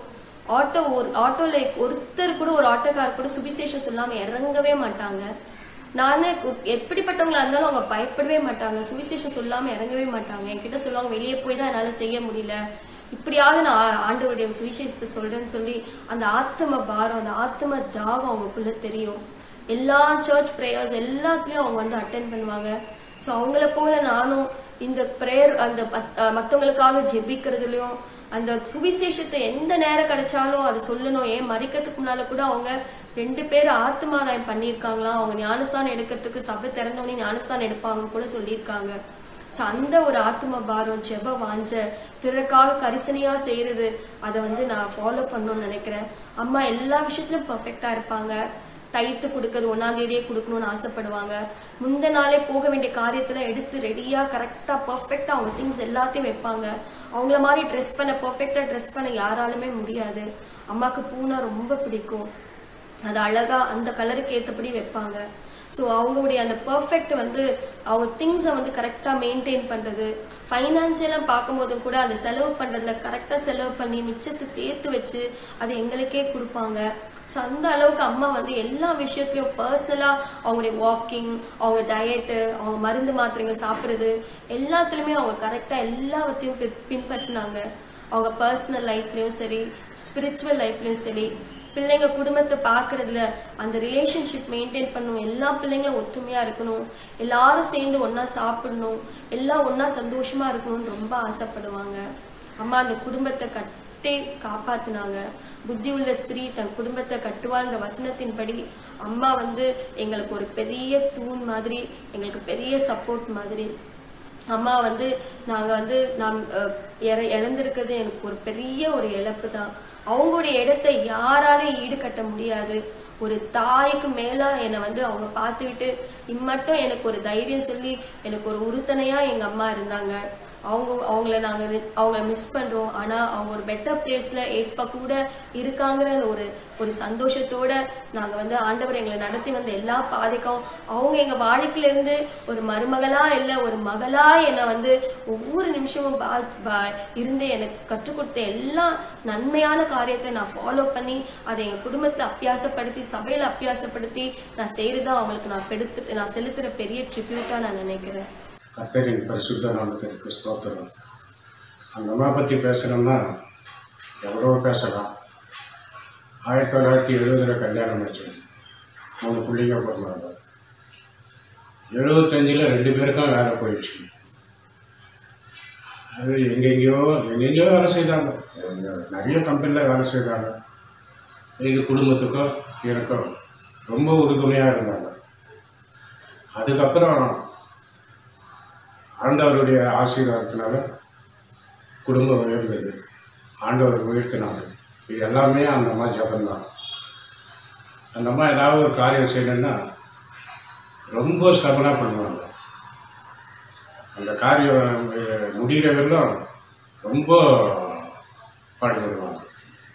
ஆட்டோ ஒரு ஆட்டோல ஒருத்தர் கூட ஒரு ஆட்டோக்கார் கூட சுவிசேஷம் சொல்லாம இறங்கவே மாட்டாங்க நானே கு- எப்படிப்பட்டவங்களா இருந்தாலும் அவங்க பயப்படவே மாட்டாங்க சுவிசேஷம் சொல்லாம இறங்கவே மாட்டாங்க என்கிட்ட சொல்லுவாங்க வெளியே போய் தான் என்னால செய்ய முடியல இப்படியாவது நான் ஆ- ஆண்டவருடைய சுவிசேஷத்தை சொல்றேன்னு சொல்லி அந்த ஆத்ம பாரம் அந்த ஆத்ம தாகம் அவங்களுக்குள்ள தெரியும் எல்லா சர்ச் ப்ரேயர்ஸ் எல்லாத்துலயும் அவங்க வந்து அட்டென்ட் பண்ணுவாங்க ஸோ அவங்கள போல நானும் இந்த ப்ரேயர் அந்த மத்- அஹ் மத்தவங்களுக்காக ஜெபிக்கிறதுலயும் அந்த சுவிசேஷத்தை எந்த நேரம் கிடைச்சாலும் அதை சொல்லணும் ஏன் மறிக்கிறதுக்கு முன்னால கூட அவங்க ரெண்டு பேர் ஆத்மாதாயம் பண்ணியிருக்காங்களாம் அவங்க ஞானஸ்தானம் எடுக்கிறதுக்கு சபை திறந்தோடனே ஞானஸ்தானம் எடுப்பாங்கன்னு கூட சொல்லியிருக்காங்க ஸோ அந்த ஒரு ஆத்ம பாரம் ஜெப வாஞ்ச பிறருக்காக கரிசனையா செய்யறது அதை வந்து நான் ஃபாலோ பண்ணணும்னு நினைக்கிறேன் அம்மா எல்லா விஷயத்திலும் பர்ஃபெக்டா இருப்பாங்க டைத்து கொடுக்கறது ஒன்னாம் தேதியே கொடுக்கணும்னு ஆசைப்படுவாங்க முந்த நாளே போக வேண்டிய காரியத்துல எடுத்து ரெடியா கரெக்டா பர்ஃபெக்டா அவங்க திங்ஸ் எல்லாத்தையும் வைப்பாங்க அவங்கள மாதிரி ட்ரெஸ் பண்ண பர்ஃபெக்டா ட்ரெஸ் பண்ண யாராலுமே முடியாது அம்மாக்கு பூனா ரொம்ப பிடிக்கும் அது அழகா அந்த கலருக்கு ஏத்தபடி வைப்பாங்க ஸோ அவங்களுடைய அந்த பர்ஃபெக்ட் வந்து அவங்க திங்ஸை வந்து கரெக்டாக மெயின்டைன் பண்ணுறது ஃபைனான்சியலாக பார்க்கும்போதும் கூட அந்த செலவு பண்ணுறதுல கரெக்டாக செலவு பண்ணி மிச்சத்தை சேர்த்து வச்சு அதை எங்களுக்கே கொடுப்பாங்க ஸோ அந்த அளவுக்கு அம்மா வந்து எல்லா விஷயத்துலையும் பர்சனலாக அவங்களுடைய வாக்கிங் அவங்க டயட்டு அவங்க மருந்து மாத்திரைங்க சாப்பிட்றது எல்லாத்துலேயுமே அவங்க கரெக்டாக எல்லாவற்றையும் பின்- பின்பற்றினாங்க அவங்க பர்சனல் லைஃப்லயும் சரி ஸ்பிரிச்சுவல் லைஃப்லயும் சரி பிள்ளைங்க குடும்பத்தை பார்க்கறதுல அந்த ரிலேஷன்ஷிப் மெயின்டைன் பண்ணணும் எல்லா பிள்ளைங்களும் ஒற்றுமையா இருக்கணும் எல்லாரும் சேர்ந்து ஒண்ணா சாப்பிடணும் எல்லாம் ஒண்ணா சந்தோஷமா இருக்கணும்னு ரொம்ப ஆசைப்படுவாங்க அம்மா அந்த குடும்பத்தை கட்டி காப்பாத்துனாங்க புத்தி உள்ள ஸ்திரீ தன் குடும்பத்தை கட்டுவான்ற வசனத்தின்படி அம்மா வந்து எங்களுக்கு ஒரு பெரிய தூண் மாதிரி எங்களுக்கு பெரிய சப்போர்ட் மாதிரி அம்மா வந்து நாங்க வந்து நாம் அஹ், இற- இழந்திருக்கிறது எனக்கு ஒரு பெரிய ஒரு இழப்பு தான் அவங்களுடைய இடத்தை யாராலையும் ஈடுகட்ட முடியாது ஒரு தாய்க்கு மேலா என்னை வந்து அவங்க பார்த்துக்கிட்டு இம்மட்டும் எனக்கு ஒரு தைரியம் சொல்லி எனக்கு ஒரு உறுதுணையா எங்க அம்மா இருந்தாங்க அவங்க அவங்கள நாங்க ரி- அவங்கள மிஸ் பண்றோம் ஆனா அவங்க ஒரு பெட்டர் பிளேஸ்ல ஏஸ்பா கூட இருக்காங்கிற ஒரு ஒரு சந்தோஷத்தோட நாங்க வந்து ஆண்டவர் எங்களை நடத்தி வந்த எல்லா பாதைக்கும் அவங்க எங்க வாழ்க்கையில இருந்து ஒரு மருமகளா இல்ல ஒரு மகளா என்னை வந்து ஒவ்வொரு நிமிஷமும் பா- பா- இருந்து எனக்கு கற்றுக் கொடுத்த எல்லா நன்மையான காரியத்தை நான் ஃபாலோ பண்ணி அதை எங்க குடும்பத்தை அப்பியாசப்படுத்தி சபையில அப்பியாசப்படுத்தி நான் செய்யறதா அவங்களுக்கு நான் பெடுத்து நான் செலுத்துற பெரிய ட்ரிபியூட்டா நான் நினைக்கிறேன் கத்தரின் பரிசுத்த நாமத்திற்கு ஸ்தோத்திரம் அந்த அம்மா பற்றி பேசணும்னா எவ்வளோ பேசலாம் ஆயிரத்தி தொள்ளாயிரத்தி எழுபதில் கல்யாணம் ஆச்சு மூணு பிள்ளைங்க பிறந்தாங்க எழுபத்தஞ்சில் ரெண்டு பேருக்கும் வேலை போயிடுச்சு அது எங்கெங்கேயோ எங்கெங்கேயோ வேலை செய்தாங்க எங்க நிறைய கம்பெனியில் வேலை செய்தாங்க இது குடும்பத்துக்கோ எனக்கோ ரொம்ப உறுதுணையாக இருந்தாங்க அதுக்கப்புறம் ஆண்டவருடைய ஆசீர்வாதத்தினால குடும்பம் உயர்ந்தது ஆண்டவர் உயர்த்தினார் இது எல்லாமே அந்த அம்மா ஜபந்தான் அந்த அம்மா ஏதாவது ஒரு காரியம் செய்யணும்னா ரொம்ப ஸ்டபனாக பண்ணுவாங்க அந்த காரியம் அஹ், முடிகிற வரையிலும் ரொம்ப பாடுபடுவாங்க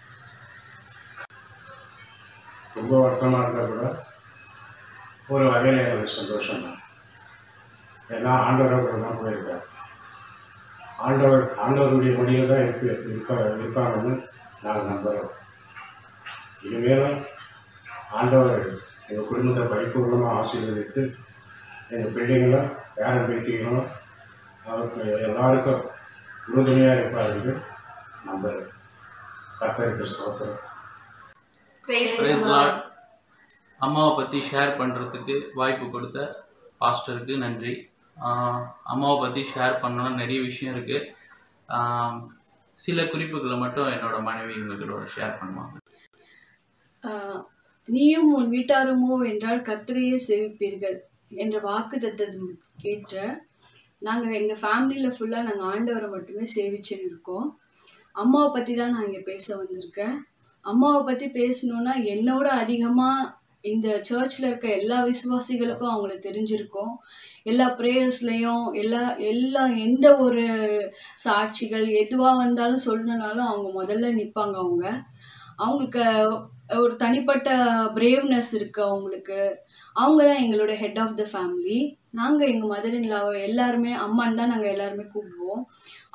ரொம்ப வருத்தமாக இருந்தால் கூட ஒரு வகையில் எனக்கு சந்தோஷம் தான் ஏன்னா ஆண்டவரோட தான் போயிருக்கார் ஆண்டவர் ஆண்டவருடைய மொழியில் தான் இருக்கு இருக்க இருப்பாங்கன்னு நாங்கள் நம்புகிறோம் இனிமேலும் ஆண்டவர் எங்கள் குடும்பத்தை பரிபூர்ணமாக ஆசீர்வதித்து எங்கள் பிள்ளைங்களும் பேரன் பேத்திகளும் அவருக்கு எல்லாருக்கும் உறுதுணையாக இருப்பார்கள் நம்புகிறேன் கத்தருக்கு ஸ்தோத்திரம் Praise Lord. அம்மாவை பற்றி ஷேர் பண்ணுறதுக்கு வாய்ப்பு கொடுத்த பாஸ்டருக்கு நன்றி ஆஹ் அம்மாவை பற்றி ஷேர் பண்ணணும்னு நிறைய விஷயம் இருக்குது சில குறிப்புகளை மட்டும் என்னோட மனைவி உங்களோட ஷேர் பண்ணுவாங்க ஆஹ் நீயும் உன் வீட்டாருமோ என்றால் கர்த்தரையே சேவிப்பீர்கள் என்ற வாக்கு தத்தம் ஏற்ற நாங்கள் எங்கள் ஃபேமிலியில் ஃபுல்லாக நாங்கள் ஆண்டவரை மட்டுமே சேவிச்சுன்னு இருக்கோம் அம்மாவை பற்றி தான் நான் இங்கே பேச வந்திருக்கேன் அம்மாவை பற்றி பேசணுன்னா என்னோட அதிகமாக இந்த சர்ச்சில் இருக்க எல்லா விசுவாசிகளுக்கும் அவங்களுக்கு தெரிஞ்சிருக்கும் எல்லா ப்ரேயர்ஸ்லேயும் எல்லா எல்லா எந்த ஒரு சாட்சிகள் எதுவாக வந்தாலும் சொல்லணுனாலும் அவங்க முதல்ல நிற்பாங்க அவங்க அவங்களுக்கு ஒரு தனிப்பட்ட பிரேவ்னஸ் இருக்கு அவங்களுக்கு அவங்க தான் எங்களோட ஹெட் ஆஃப் த ஃபேமிலி நாங்கள் எங்கள் மதர் இன்லாவை எல்லாருமே அம்மான்னு தான் நாங்கள் எல்லாருமே கூப்பிடுவோம்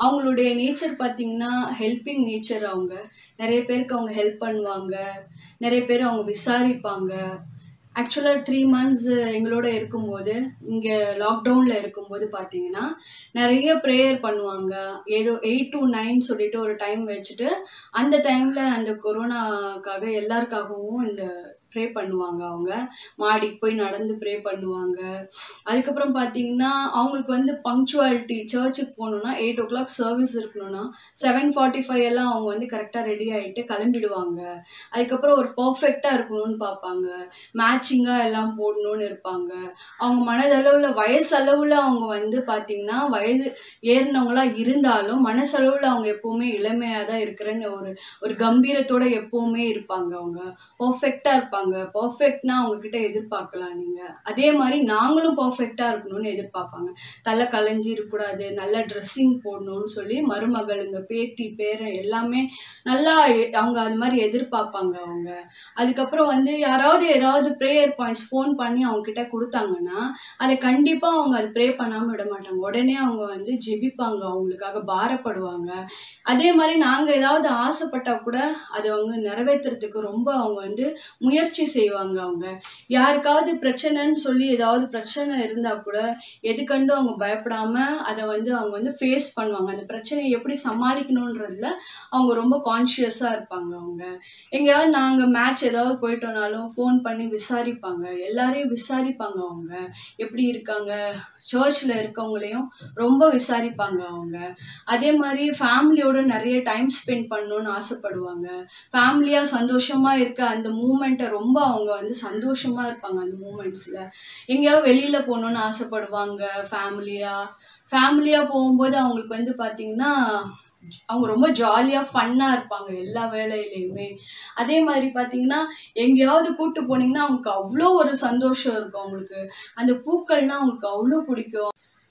அவங்களுடைய நேச்சர் பார்த்தீங்கன்னா ஹெல்பிங் நேச்சர் அவங்க நிறைய பேருக்கு அவங்க ஹெல்ப் பண்ணுவாங்க நிறைய பேர் அவங்க விசாரிப்பாங்க ஆக்சுவலாக த்ரீ மந்த்ஸ் எங்களோட இருக்கும்போது இங்கே லாக்டவுனில் இருக்கும்போது பார்த்தீங்கன்னா நிறைய ப்ரேயர் பண்ணுவாங்க ஏதோ எயிட் டு நைன் சொல்லிட்டு ஒரு டைம் வச்சுட்டு அந்த டைமில் அந்த கொரோனாக்காக எல்லாருக்காகவும் இந்த ப்ரே பண்ணுவாங்க அவங்க மாடிக்கு போய் நடந்து ப்ரே பண்ணுவாங்க அதுக்கப்புறம் பார்த்தீங்கன்னா அவங்களுக்கு வந்து பங்க்சுவாலிட்டி சர்ச்சுக்கு போகணுன்னா எயிட் ஓ கிளாக் சர்வீஸ் இருக்கணும்னா செவன் ஃபார்ட்டி ஃபைவ் எல்லாம் அவங்க வந்து கரெக்டாக ரெடி ஆகிட்டு கிளம்பிடுவாங்க அதுக்கப்புறம் ஒரு பர்ஃபெக்டாக இருக்கணும்னு பார்ப்பாங்க மேட்சிங்காக எல்லாம் போடணும்னு இருப்பாங்க அவங்க மனதளவில் வயசளவில் அவங்க வந்து பார்த்திங்கன்னா வயது ஏறினவங்களா இருந்தாலும் மனசளவில் அவங்க எப்போவுமே இளமையாக தான் இருக்கிறேன்னு ஒரு ஒரு கம்பீரத்தோட எப்போவுமே இருப்பாங்க அவங்க பர்ஃபெக்டாக இருப்பாங்க பர்ஃபெக்ட்னா அவங்கக்கிட்ட எதிர்பார்க்கலாம் நீங்கள் அதே மாதிரி நாங்களும் பர்ஃபெக்டாக இருக்கணும்னு எதிர்பார்ப்பாங்க தலை கலைஞ்சி இருக்கக்கூடாது நல்ல ட்ரெஸ்ஸிங் போடணும்னு சொல்லி மருமகளுங்க பேத்தி பேரன் எல்லாமே நல்லா எ- அவங்க அது மாதிரி எதிர்பார்ப்பாங்க அவங்க அதுக்கப்புறம் வந்து யாராவது யாராவது ப்ரேயர் பாயிண்ட்ஸ் ஃபோன் பண்ணி அவங்க கிட்ட கொடுத்தாங்கன்னா அதை கண்டிப்பாக அவங்க அது ப்ரே பண்ணாமல் விட மாட்டாங்க உடனே அவங்க வந்து ஜெபிப்பாங்க அவங்களுக்காக பாரப்படுவாங்க அதே மாதிரி நாங்கள் ஏதாவது ஆசைப்பட்டா கூட அதை அவங்க நிறைவேற்றுறதுக்கு ரொம்ப அவங்க வந்து முயற்சி செய்வாங்க அவங்க யாருக்காவது பிரச்சனைன்னு சொல்லி ஏதாவது பிரச்சனை இருந்தால் கூட எது கண்டும் அவங்க பயப்படாம அதை வந்து அவங்க வந்து ஃபேஸ் பண்ணுவாங்க அந்த பிரச்சனையை எப்படி சமாளிக்கணுன்றதுல அவங்க ரொம்ப கான்ஷியஸாக இருப்பாங்க அவங்க எங்கேயாவது நாங்கள் மேட்ச் ஏதாவது போயிட்டோனாலும் ஃபோன் பண்ணி விசாரிப்பாங்க எல்லாரையும் விசாரிப்பாங்க அவங்க எப்படி இருக்காங்க சர்ச்சில் இருக்கவங்களையும் ரொம்ப விசாரிப்பாங்க அவங்க அதே மாதிரி ஃபேமிலியோட நிறைய டைம் ஸ்பெண்ட் பண்ணணும்னு ஆசைப்படுவாங்க ஃபேமிலியாக சந்தோஷமாக இருக்க அந்த மூமெண்ட்டை ரொம்ப அவங்க வந்து சந்தோஷமாக இருப்பாங்க அந்த மூமெண்ட்ஸில் எங்கேயாவது வெளியில் போகணுன்னு ஆசைப்படுவாங்க ஃபேமிலியாக ஃபேமிலியாக போகும்போது அவங்களுக்கு வந்து பார்த்திங்கன்னா அவங்க ரொம்ப ஜாலியாக ஃபன்னாக இருப்பாங்க எல்லா வேலையிலையுமே அதே மாதிரி பார்த்தீங்கன்னா எங்கேயாவது கூட்டு போனீங்கன்னா அவங்களுக்கு அவ்வளோ ஒரு சந்தோஷம் இருக்கும் அவங்களுக்கு அந்த பூக்கள்னா அவங்களுக்கு அவ்வளோ பிடிக்கும்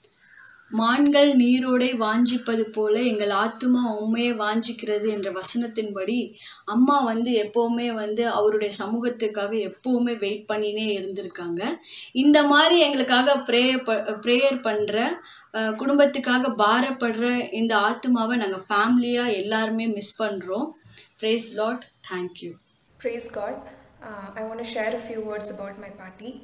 மான்கள் நீரோடை வாஞ்சிப்பது போல எங்கள் ஆத்துமா உண்மையை வாஞ்சிக்கிறது என்ற வசனத்தின்படி அம்மா வந்து எப்போவுமே வந்து அவருடைய சமூகத்துக்காக எப்போவுமே வெயிட் பண்ணினே இருந்திருக்காங்க இந்த மாதிரி எங்களுக்காக ப்ரேயர் ப ப்ரேயர் பண்ணுற குடும்பத்துக்காக பாரப்படுற இந்த ஆத்துமாவை நாங்கள் ஃபேமிலியாக எல்லாருமே மிஸ் பண்ணுறோம் praise Lord thank you Praise God. Uh, I want to share a few words about my party.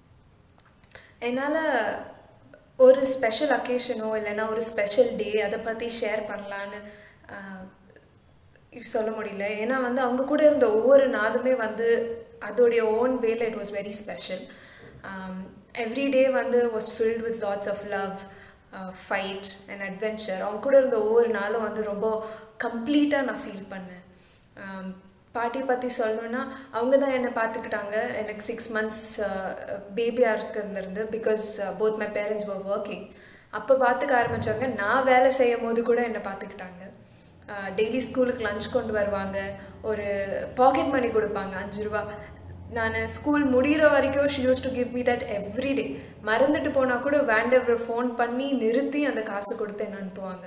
என்னால் ஒரு ஸ்பெஷல் அக்கேஷனோ இல்லைன்னா ஒரு ஸ்பெஷல் டே அதை பற்றி ஷேர் பண்ணலான்னு ஆஹ், சொல்ல முடியல ஏன்னா வந்து அவங்க கூட இருந்த ஒவ்வொரு நாளுமே வந்து அதோடைய ஓன் வேல it was very special every day வந்து was filled with lots of love fight and adventure அவங்க கூட இருந்த ஒவ்வொரு நாளும் வந்து ரொம்ப கம்ப்ளீட்டாக நான் ஃபீல் பண்ணேன் ஆம், பாட்டி பற்றி சொல்லணுன்னா அவங்க தான் என்னை பார்த்துக்கிட்டாங்க எனக்கு சிக்ஸ் மந்த்ஸ் பேபியாக இருக்கிறதுலேருந்து because both my parents were working அப்போ பார்த்துக்க ஆரம்பித்தவங்க நான் வேலை செய்யும் போது கூட என்னை பார்த்துக்கிட்டாங்க டெய்லி ஸ்கூலுக்கு லஞ்ச் கொண்டு வருவாங்க ஒரு பாக்கெட் மணி கொடுப்பாங்க அஞ்சு ரூபா நான் ஸ்கூல் முடிகிற வரைக்கும் she used to give me that every day மறந்துட்டு போனால் கூட வேண்டவர் ஃபோன் பண்ணி நிறுத்தி அந்த காசு கொடுத்து என்ன அனுப்புவாங்க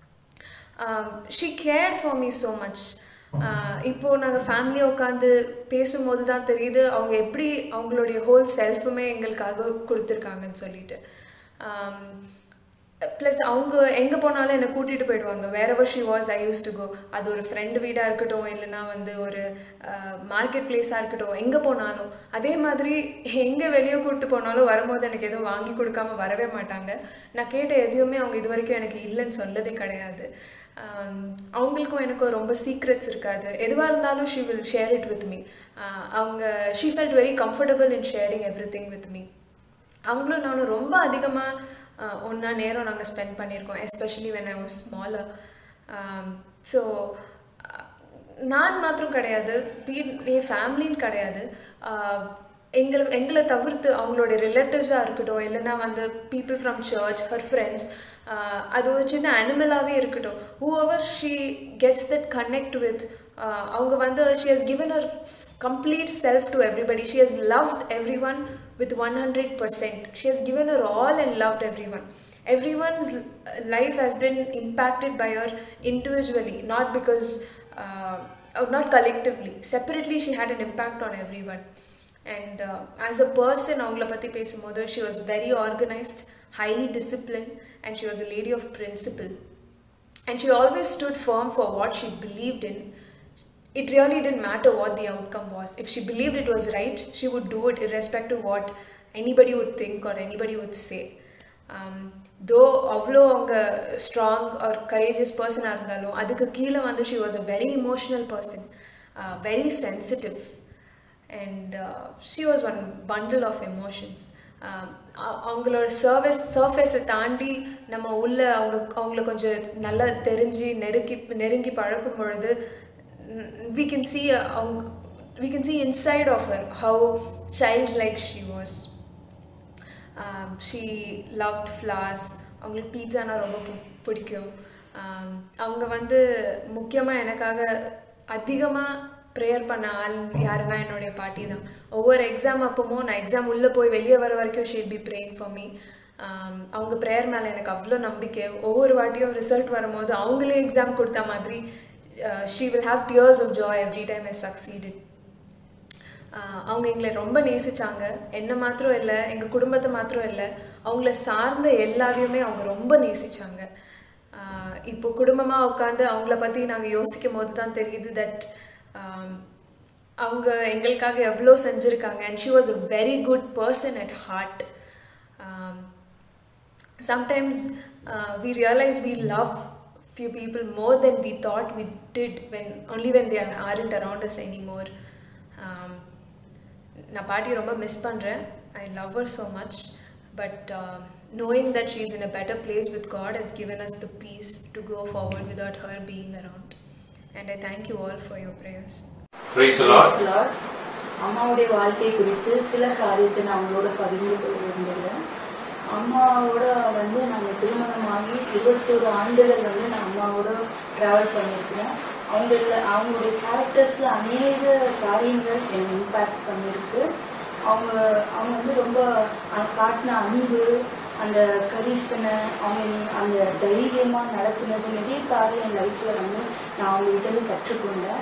she cared for me so much இப்போது நாங்கள் ஃபேமிலியாக உட்காந்து பேசும்போது தான் தெரியுது அவங்க எப்படி அவங்களுடைய ஹோல் செல்ஃபுமே எங்களுக்காக கொடுத்துருக்காங்கன்னு சொல்லிட்டு ப்ளஸ் அவங்க எங்கே போனாலும் என்னை கூட்டிகிட்டு போயிடுவாங்க wherever she was I used to go அது ஒரு ஃப்ரெண்டு வீடாக இருக்கட்டும் இல்லைன்னா வந்து ஒரு மார்க்கெட் பிளேஸாக இருக்கட்டும் எங்கே போனாலும் அதே மாதிரி எங்கே வெளியே கூப்பிட்டு போனாலும் வரும்போது எனக்கு எதுவும் வாங்கி கொடுக்காம வரவே மாட்டாங்க நான் கேட்ட எதையுமே அவங்க இது வரைக்கும் எனக்கு இல்லைன்னு சொல்லதே கிடையாது ஆம், அவங்களுக்கும் எனக்கும் ரொம்ப சீக்ரெட்ஸ் இருக்காது எதுவாக இருந்தாலும் she will share it with me அவங்க she felt very comfortable in sharing everything with me அவங்களும் நானும் ரொம்ப அதிகமாக ஒன்றா நேரம் நாங்கள் ஸ்பெண்ட் பண்ணியிருக்கோம் especially when I was smaller so நான் மாத்திரம் கிடையாது பீ என் ஃபேமிலின்னு கிடையாது ஆஹ் எங்களை எங்களை தவிர்த்து அவங்களோட ரிலேட்டிவ்ஸாக இருக்கட்டும் இல்லைன்னா வந்து people from church her friends அது ஒரு சின்ன அனிமலாகவே இருக்கட்டும் whoever she gets that connect with அவங்க வந்து she has given her complete self to everybody. She has loved everyone with 100%. She has given her all and loved everyone. Everyone's l- life has been impacted by her individually, not because, uh, or not collectively. Separately, she had an impact on everyone. And uh, as a person, அவங்கள பற்றி பேசும்போது she was very organized, highly disciplined, and she was a lady of principle. and she always stood firm for what she believed in it really didn't matter what the outcome was if she believed it was right she would do it irrespective of what anybody would think or anybody would say um, தோ அவ்வளோ அவங்க strong ஒரு courageous பர்சனாக இருந்தாலும் அதுக்கு கீழே வந்து she was a very emotional person very sensitive and she was one bundle of emotions அவங்களோட சர்வீஸ் சர்ஃபேஸை தாண்டி நம்ம உள்ள அவங்க அவங்கள கொஞ்சம் நல்லா தெரிஞ்சு நெருக்கி நெருங்கி பழக்கும் பொழுது we can see uh, அவங்க we can see inside of her how childlike she was um, she loved flowers அவங்களுக்கு பீட்சானா ரொம்ப பு- பிடிக்கும் um, அவங்க வந்து முக்கியமாக எனக்காக அதிகமாக ப்ரேயர் பண்ண ஆள் யாருன்னா என்னுடைய பாட்டி தான் ஒவ்வொரு எக்ஸாம் அப்பவும் நான் எக்ஸாம் உள்ளே போய் வெளியே வர வரைக்கும் she'd be praying for me அவங்க ப்ரேயர் மேலே எனக்கு அவ்வளோ நம்பிக்கை ஒவ்வொரு வாட்டியும் ரிசல்ட் வரும்போது அவங்களே எக்ஸாம் கொடுத்த மாதிரி she will have tears of joy every time I succeeded அவங்க எங்களை ரொம்ப நேசிச்சாங்க என்ன மாத்திரம் இல்லை எங்கள் குடும்பத்தை மாத்திரம் இல்லை அவங்கள சார்ந்த எல்லாரையுமே அவங்க ரொம்ப நேசிச்சாங்க ஆஹ் இப்போ குடும்பமாக உட்காந்து அவங்கள பற்றி நாங்கள் யோசிக்கும் போது தான் தெரியுது தட் அவங்க எங்களுக்காக எவ்வளோ செஞ்சுருக்காங்க and she was a very good person at heart sometimes uh, we realize we love few people more than we thought we did when only when they aren't around us anymore um, நான் பாட்டியை ரொம்ப miss பண்ணுறேன் I love her so much but uh, knowing that she is in a better place with God has given us the peace to go forward without her being around and I thank you all for your prayers Praise the Lord. Praise the Lord. அம்மாவுடைய வாழ்க்கை குறித்து சில காரியத்தை நான் அவங்களோட பகிர்ந்து கொள்ள விரும்புகிறேன் அம்மாவோட வந்து நாங்கள் திருமணமாகி இருபத்தோரு ஆண்டுகள் வந்து நான் அம்மாவோட ட்ராவல் பண்ணியிருக்கிறேன் அவங்கள அவங்களுடைய கேரக்டர்ஸில் அநேக காரியங்கள் என்னை இம்பேக்ட் பண்ணியிருக்கு அவங்க அவங்க வந்து ரொம்ப அஹ், காட்டின அன்பு அந்த கரிசனை அவங்க அந்த தைரியமாக நடத்தினது நிறைய காரியம் என் லைஃப்பில் வந்து நான் அவங்ககிட்ட இருந்து கற்றுக்கொண்டேன்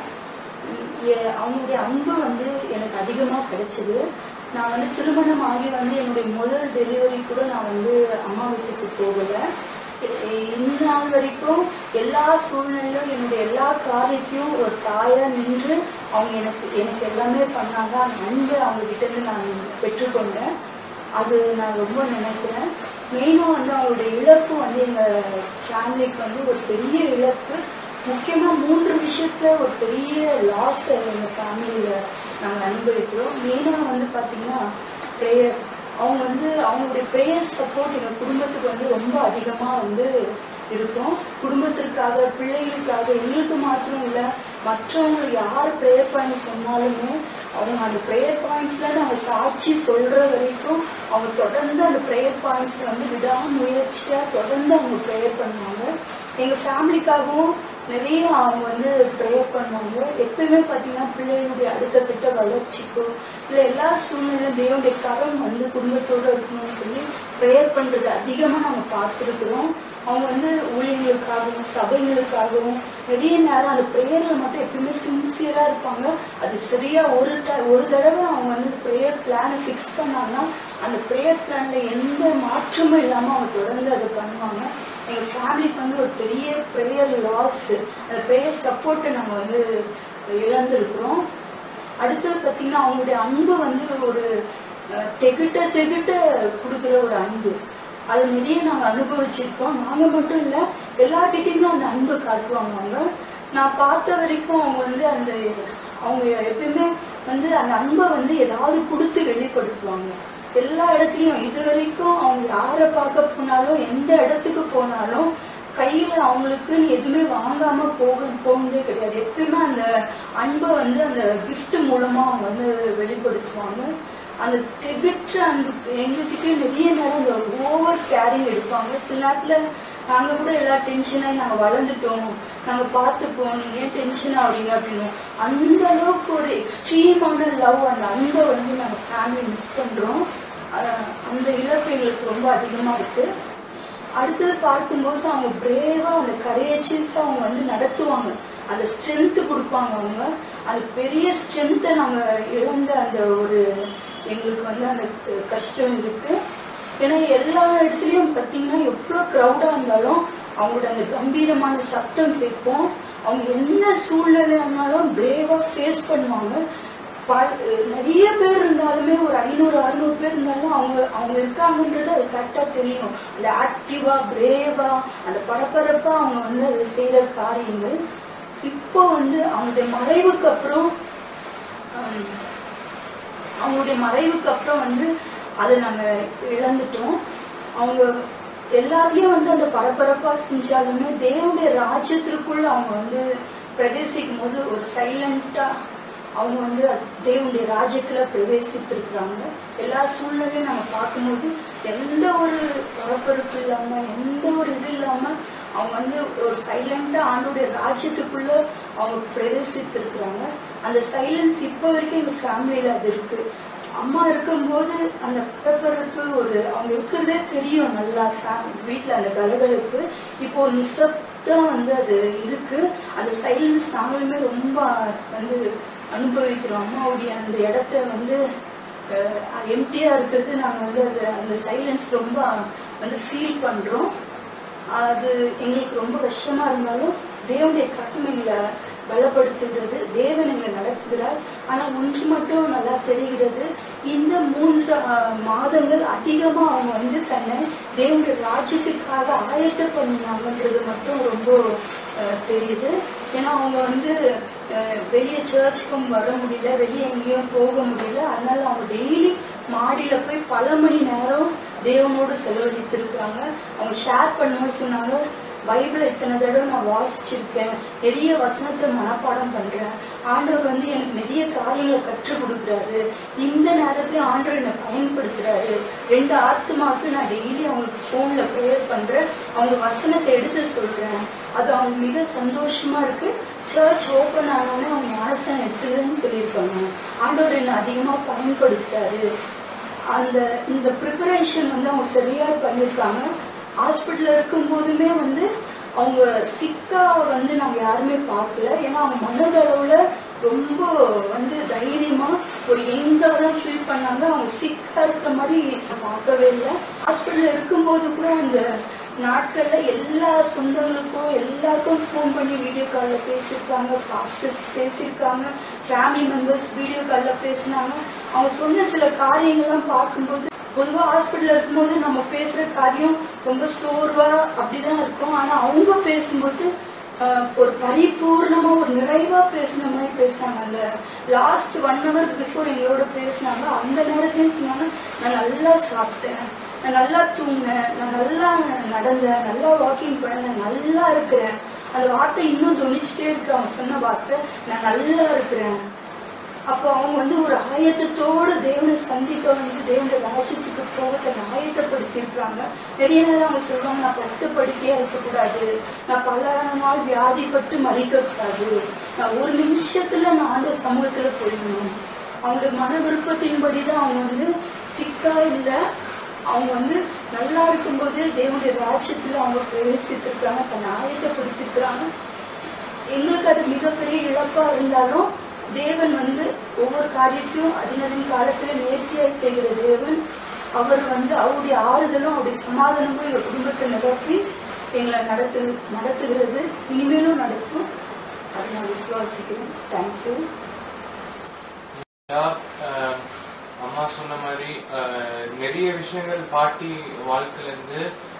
எ- அவங்களுடைய அன்பு வந்து எனக்கு அதிகமாக கிடைச்சது நான் வந்து திருமணம் ஆகி வந்து என்னுடைய முதல் டெலிவரி கூட நான் வந்து அம்மா வீட்டுக்கு போகலை இ- இந்த நாள் வரைக்கும் எல்லா சூழ்நிலையிலும் என்னுடைய எல்லா காரியத்தையும் ஒரு தாயா நின்று அவங்க எனக்கு எனக்கு எல்லாமே பண்ணாங்க அந்த அன்பை அவங்க கிட்ட இருந்து நான் பெற்றுக்கொண்டேன் அது நான் ரொம்ப நினைக்கிறேன் மெயினாக வந்து அவங்களுடைய இழப்பு வந்து எங்கள் ஃபேமிலிக்கு வந்து ஒரு பெரிய இழப்பு முக்கியமாக மூன்று விஷயத்துல ஒரு பெரிய லாஸ் எங்கள் ஃபேமிலியில் நாங்கள் அனுபவிக்கிறோம் மெயினாக வந்து பார்த்தீங்கன்னா ப்ரேயர் அவங்க வந்து அவங்களுடைய ப்ரேயர் சப்போர்ட் எங்கள் குடும்பத்துக்கு வந்து ரொம்ப அதிகமாக வந்து இருக்கும் குடும்பத்திற்காக பிள்ளைகளுக்காக எங்களுக்கு மாத்திரம் இல்லை மற்றவங்க யார் ப்ரேயர் பண்ணி சொன்னாலுமே அவங்க அந்த ப்ரேயர் பாயிண்ட்ஸில் நாங்கள் சாட்சி சொல்கிற வரைக்கும் அவங்க தொடர்ந்து அந்த ப்ரேயர் பாயிண்ட்ஸில் வந்து விடாமுயற்சியாக தொடர்ந்து அவங்க ப்ரேயர் பண்ணுவாங்க எங்கள் ஃபேமிலிக்காகவும் நிறைய அவங்க வந்து ப்ரேயர் பண்ணுவாங்க எப்பயுமே பார்த்தீங்கன்னா பிள்ளைகளுடைய அடுத்த கட்ட வளர்ச்சிக்கோ இல்லை எல்லா சூழ்நிலையும் தேவனுடைய கரம் வந்து குடும்பத்தோடு இருக்கணும்னு சொல்லி ப்ரேயர் பண்ணுறது அதிகமாக நம்ம பார்த்துருக்குறோம் அவங்க வந்து ஊழியர்களுக்காகவும் சபைகளுக்காகவும் நிறைய நேரம் அந்த ப்ரேயரில் மட்டும் எப்பயுமே சின்சியராக இருப்பாங்க அது சரியாக ஒரு ட ஒரு தடவை அவங்க வந்து ப்ரேயர் பிளானை ஃபிக்ஸ் பண்ணாங்கன்னா அந்த ப்ரேயர் பிளானில் எந்த மாற்றமும் இல்லாமல் அவங்க தொடர்ந்து அதை பண்ணுவாங்க எங்கள் ஃபேமிலிக்கு வந்து ஒரு பெரிய ப்ரேயர் லாஸ் அந்த ப்ரேயர் சப்போர்ட்டை நாங்கள் வந்து இழந்திருக்கிறோம் அடுத்தது பார்த்தீங்கன்னா அவங்களுடைய அன்பு வந்து ஒரு அஹ், தெகிட்ட தெகிட்ட கொடுக்குற ஒரு அன்பு அது நிறைய நாங்கள் அனுபவிச்சிருக்கோம் நாங்கள் மட்டும் இல்லை எல்லார்கிட்டையுமே அந்த அன்பு காட்டுவாங்க அவங்க நான் பார்த்த வரைக்கும் அவங்க வந்து அந்த அவங்க எப்பயுமே வந்து அந்த அன்பை வந்து ஏதாவது கொடுத்து வெளிப்படுத்துவாங்க எல்லா இடத்துலையும் இது வரைக்கும் அவங்க யாரை பார்க்க போனாலும் எந்த இடத்துக்கு போனாலும் கையில அவங்களுக்குன்னு எதுவுமே வாங்காம போக போனதே கிடையாது எப்பயுமே அந்த அன்பை வந்து அந்த gift மூலமா அவங்க வந்து வெளிப்படுத்துவாங்க அந்த திகற்ற அன்பு எங்ககிட்ட நிறைய நேரம் அந்த ஓவர் கேரிங் எடுப்பாங்க சில நேரத்துல நாங்க கூட எல்லா டென்ஷனாகி நாங்க வளர்ந்துட்டோம் நாங்க பார்த்துப்போம் நீங்க ஏன் டென்ஷன் ஆகுறீங்க அப்படின்னு அந்த அளவுக்கு ஒரு எக்ஸ்ட்ரீமான லவ் அந்த அன்பை வந்து நாங்க ஃபேமிலி மிஸ் பண்றோம் அஹ் அந்த இழப்பு எங்களுக்கு ரொம்ப அதிகமா இருக்கு அடுத்தது பார்க்கும்போது அவங்க பிரேவா அந்த கரேஜஸா அவங்க வந்து நடத்துவாங்க அந்த ஸ்ட்ரென்த் கொடுப்பாங்க அவங்க அந்த பெரிய ஸ்ட்ரென்த்தை நாங்க இழந்த அந்த ஒரு எங்களுக்கு வந்து அந்த கஷ்டம் இருக்கு ஏன்னா எல்லா இடத்துலயும் பார்த்தீங்கன்னா எவ்வளோ க்ரௌடாக இருந்தாலும் அவங்களோட அந்த கம்பீரமான சத்தம் கேட்போம் அவங்க என்ன சூழ்நிலை இருந்தாலும் பிரேவா ஃபேஸ் பண்ணுவாங்க பல- நிறைய பேர் இருந்தாலுமே ஒரு ஐநூறு அறுநூறு பேர் இருந்தாலும் அவங்க அவங்க இருக்காங்கன்றது அது கரெக்டாக தெரியும் அந்த ஆக்டிவா பிரேவா அந்த பரபரப்பா அவங்க வந்து அதை செய்யற காரியங்கள் இப்போ வந்து அவங்களுடைய மறைவுக்கு அப்புறம் ஹம், அவங்களுடைய மறைவுக்கு அப்புறம் வந்து அதை நாங்கள் இழந்துட்டோம் அவங்க எல்லாத்தையும் வந்து அந்த பரபரப்பா செஞ்சாலுமே தேவனுடைய ராஜ்யத்திற்குள்ள அவங்க வந்து பிரவேசிக்கும் போது ஒரு சைலண்டா அவங்க வந்து அது தேவனுடைய ராஜ்யத்துல பிரவேசித்திருக்கிறாங்க எல்லா சூழ்நிலையும் நம்ம பார்க்கும்போது எந்த ஒரு பரபரப்பு இல்லாம எந்த ஒரு இது இல்லாம அவங்க வந்து ஒரு சைலண்டா ஆண்டோடைய ராஜ்யத்துக்குள்ள அவங்க பிரவேசித்திருக்கிறாங்க அந்த சைலன்ஸ் இப்போ வரைக்கும் எங்க ஃபேமிலியில அது இருக்கு அம்மா இருக்கும்போது அந்த பரபரப்பு ஒரு அவங்க இருக்கிறதே தெரியும் நல்லா வீட்டில் அந்த கலகலப்பு இப்போ ஒரு நிசப்தம் வந்து அது இருக்கு அந்த சைலன்ஸ் நாங்களுமே ரொம்ப வந்து அனுபவிக்கிறோம் அம்மாவுடைய அந்த இடத்த வந்து எம்டியா இருக்கிறது நாங்கள் வந்து அது அந்த சைலன்ஸ் ரொம்ப வந்து ஃபீல் பண்றோம் அது எங்களுக்கு ரொம்ப கஷ்டமா இருந்தாலும் தேவனுடைய கரம் எங்களை பலப்படுத்துகிறது தேவன் எங்களை நடத்துகிறார் ஆனா ஒன்று மட்டும் நல்லா தெரிகிறது இந்த மூன்று ஆஹ், மாதங்கள் அதிகமா அவங்க வந்து தன்னை தேவனுடைய ராஜ்யத்துக்காக ஆயத்த பண்ணினாங்கன்றது மட்டும் ரொம்ப ஆஹ், தெரியுது ஏன்னா அவங்க வந்து ஆஹ், வெளியே சர்ச்சுக்கும் வர முடியல வெளியே எங்கேயும் போக முடியல அதனால அவங்க டெய்லி மாடியில போய் பல மணி நேரம் தேவனோடு செலவழித்திருக்கிறாங்க அவங்க ஷேர் பண்ணும்போது சொன்னாங்க பைபிளை இத்தனை தடவை நான் வாசிச்சிருக்கேன் நிறைய வசனத்தை மனப்பாடம் பண்றேன் ஆண்டவர் வந்து எனக்கு நிறைய காரியங்களை கற்றுக் கொடுக்குறாரு இந்த நேரத்துல ஆண்டவர் என்னை பயன்படுத்துறாரு ரெண்டு ஆத்துமாக்கு நான் டெய்லி அவங்களுக்கு ஃபோன்ல ப்ரேயர் பண்றேன் அவங்க வசனத்தை எடுத்து சொல்றேன் அது அவங்க மிக சந்தோஷமா இருக்கு சர்ச் ஓப்பன் ஆனோடனே அவங்க ஞானஸ்தானம் எடுத்துக்கிறேன்னு சொல்லியிருக்காங்க ஆண்டவர் என்னை அதிகமா பயன்படுத்துறாரு அந்த இந்த ப்ரிப்பரேஷன் வந்து அவங்க சரியா பண்ணியிருக்காங்க ஹாஸ்பிட்டல்ல இருக்கும் போதுமே வந்து அவங்க சிக்கா வந்து நாங்க யாருமே பார்க்கல ஏன்னா அவங்க மனதளவுல ரொம்ப வந்து தைரியமா ஒரு எங்கா தான் ஃபீல் பண்ணாங்க அவங்க சிக்கா இருக்கிற மாதிரி பார்க்கவே இல்லை ஹாஸ்பிட்டல்ல இருக்கும்போது கூட அந்த நாட்கள்ல எல்லா சொந்தங்களுக்கும் எல்லாருக்கும் ஃபோன் பண்ணி வீடியோ கால்ல பேசியிருக்காங்க பாஸ்டர்ஸ் பேசியிருக்காங்க ஃபேமிலி மெம்பர்ஸ் வீடியோ கால்ல பேசினாங்க அவங்க சொன்ன சில காரியங்கள்லாம் பார்க்கும்போது பொதுவா ஹாஸ்பிட்டல்ல இருக்கும்போது நம்ம பேசுற காரியம் ரொம்ப சோர்வா அப்படிதான் இருக்கும் ஆனா அவங்க பேசும்போது ஆஹ், ஒரு பரிபூர்ணமா ஒரு நிறைவா பேசின மாதிரி பேசினாங்க அந்த லாஸ்ட் ஒன் ஹவர் பிஃபோர் எங்களோட பேசினாங்க அந்த நேரத்தையும் சொன்னாங்க நான் நல்லா சாப்பிட்டேன் நான் நல்லா தூங்கினேன் நான் நல்லா நடந்தேன் நல்லா வாக்கிங் பண்ணேன் நல்லா இருக்கிறேன் அந்த வார்த்தை இன்னும் துணிச்சுட்டே இருக்கு அவங்க சொன்ன வார்த்தை நான் நல்லா இருக்கிறேன் அப்போ அவங்க வந்து ஒரு ஆயத்தத்தோடு தேவனை சந்திக்க வந்து தேவனுடைய ராஜ்யத்துக்கு போக தன்னை ஆயத்தப்படுத்தி இருக்கிறாங்க நிறைய நேரம் அவங்க சொல்லுவாங்க நான் பத்து படுக்கையா இருக்கக்கூடாது நான் பல நாள் வியாதிப்பட்டு மறிக்க கூடாது நான் ஒரு நிமிஷத்துல நான் ஆண்ட சமூகத்துல போயிடணும் அவங்க மன விருப்பத்தின்படி தான் அவங்க வந்து சிக்கா இல்லை அவங்க வந்து நல்லா இருக்கும்போது தேவனுடைய ராஜ்யத்துல அவங்க பிரவேசித்திருக்காங்க தன்னை ஆயத்தப்படுத்திருக்கிறாங்க எங்களுக்கு அது மிகப்பெரிய இழப்பா இருந்தாலும் தேவன் வந்து ஒவ்வொரு காரியத்தையும் அதினதின் காலத்துல நேர்த்தியாய் செய்கிற தேவன் அவர் வந்து அவருடைய ஆறுதலும் அவருடைய சமாதானமும் எங்க குடும்பத்தை நிரப்பி எங்களை நடத்து நடத்துகிறது இனிமேலும் நடக்கும் அதை நான் விசுவாசிக்கிறேன் தேங்க்யூ ஐயா, அஹ், அம்மா சொன்ன மாதிரி அஹ், நிறைய விஷயங்கள் பாட்டி வாழ்க்கையிலேருந்து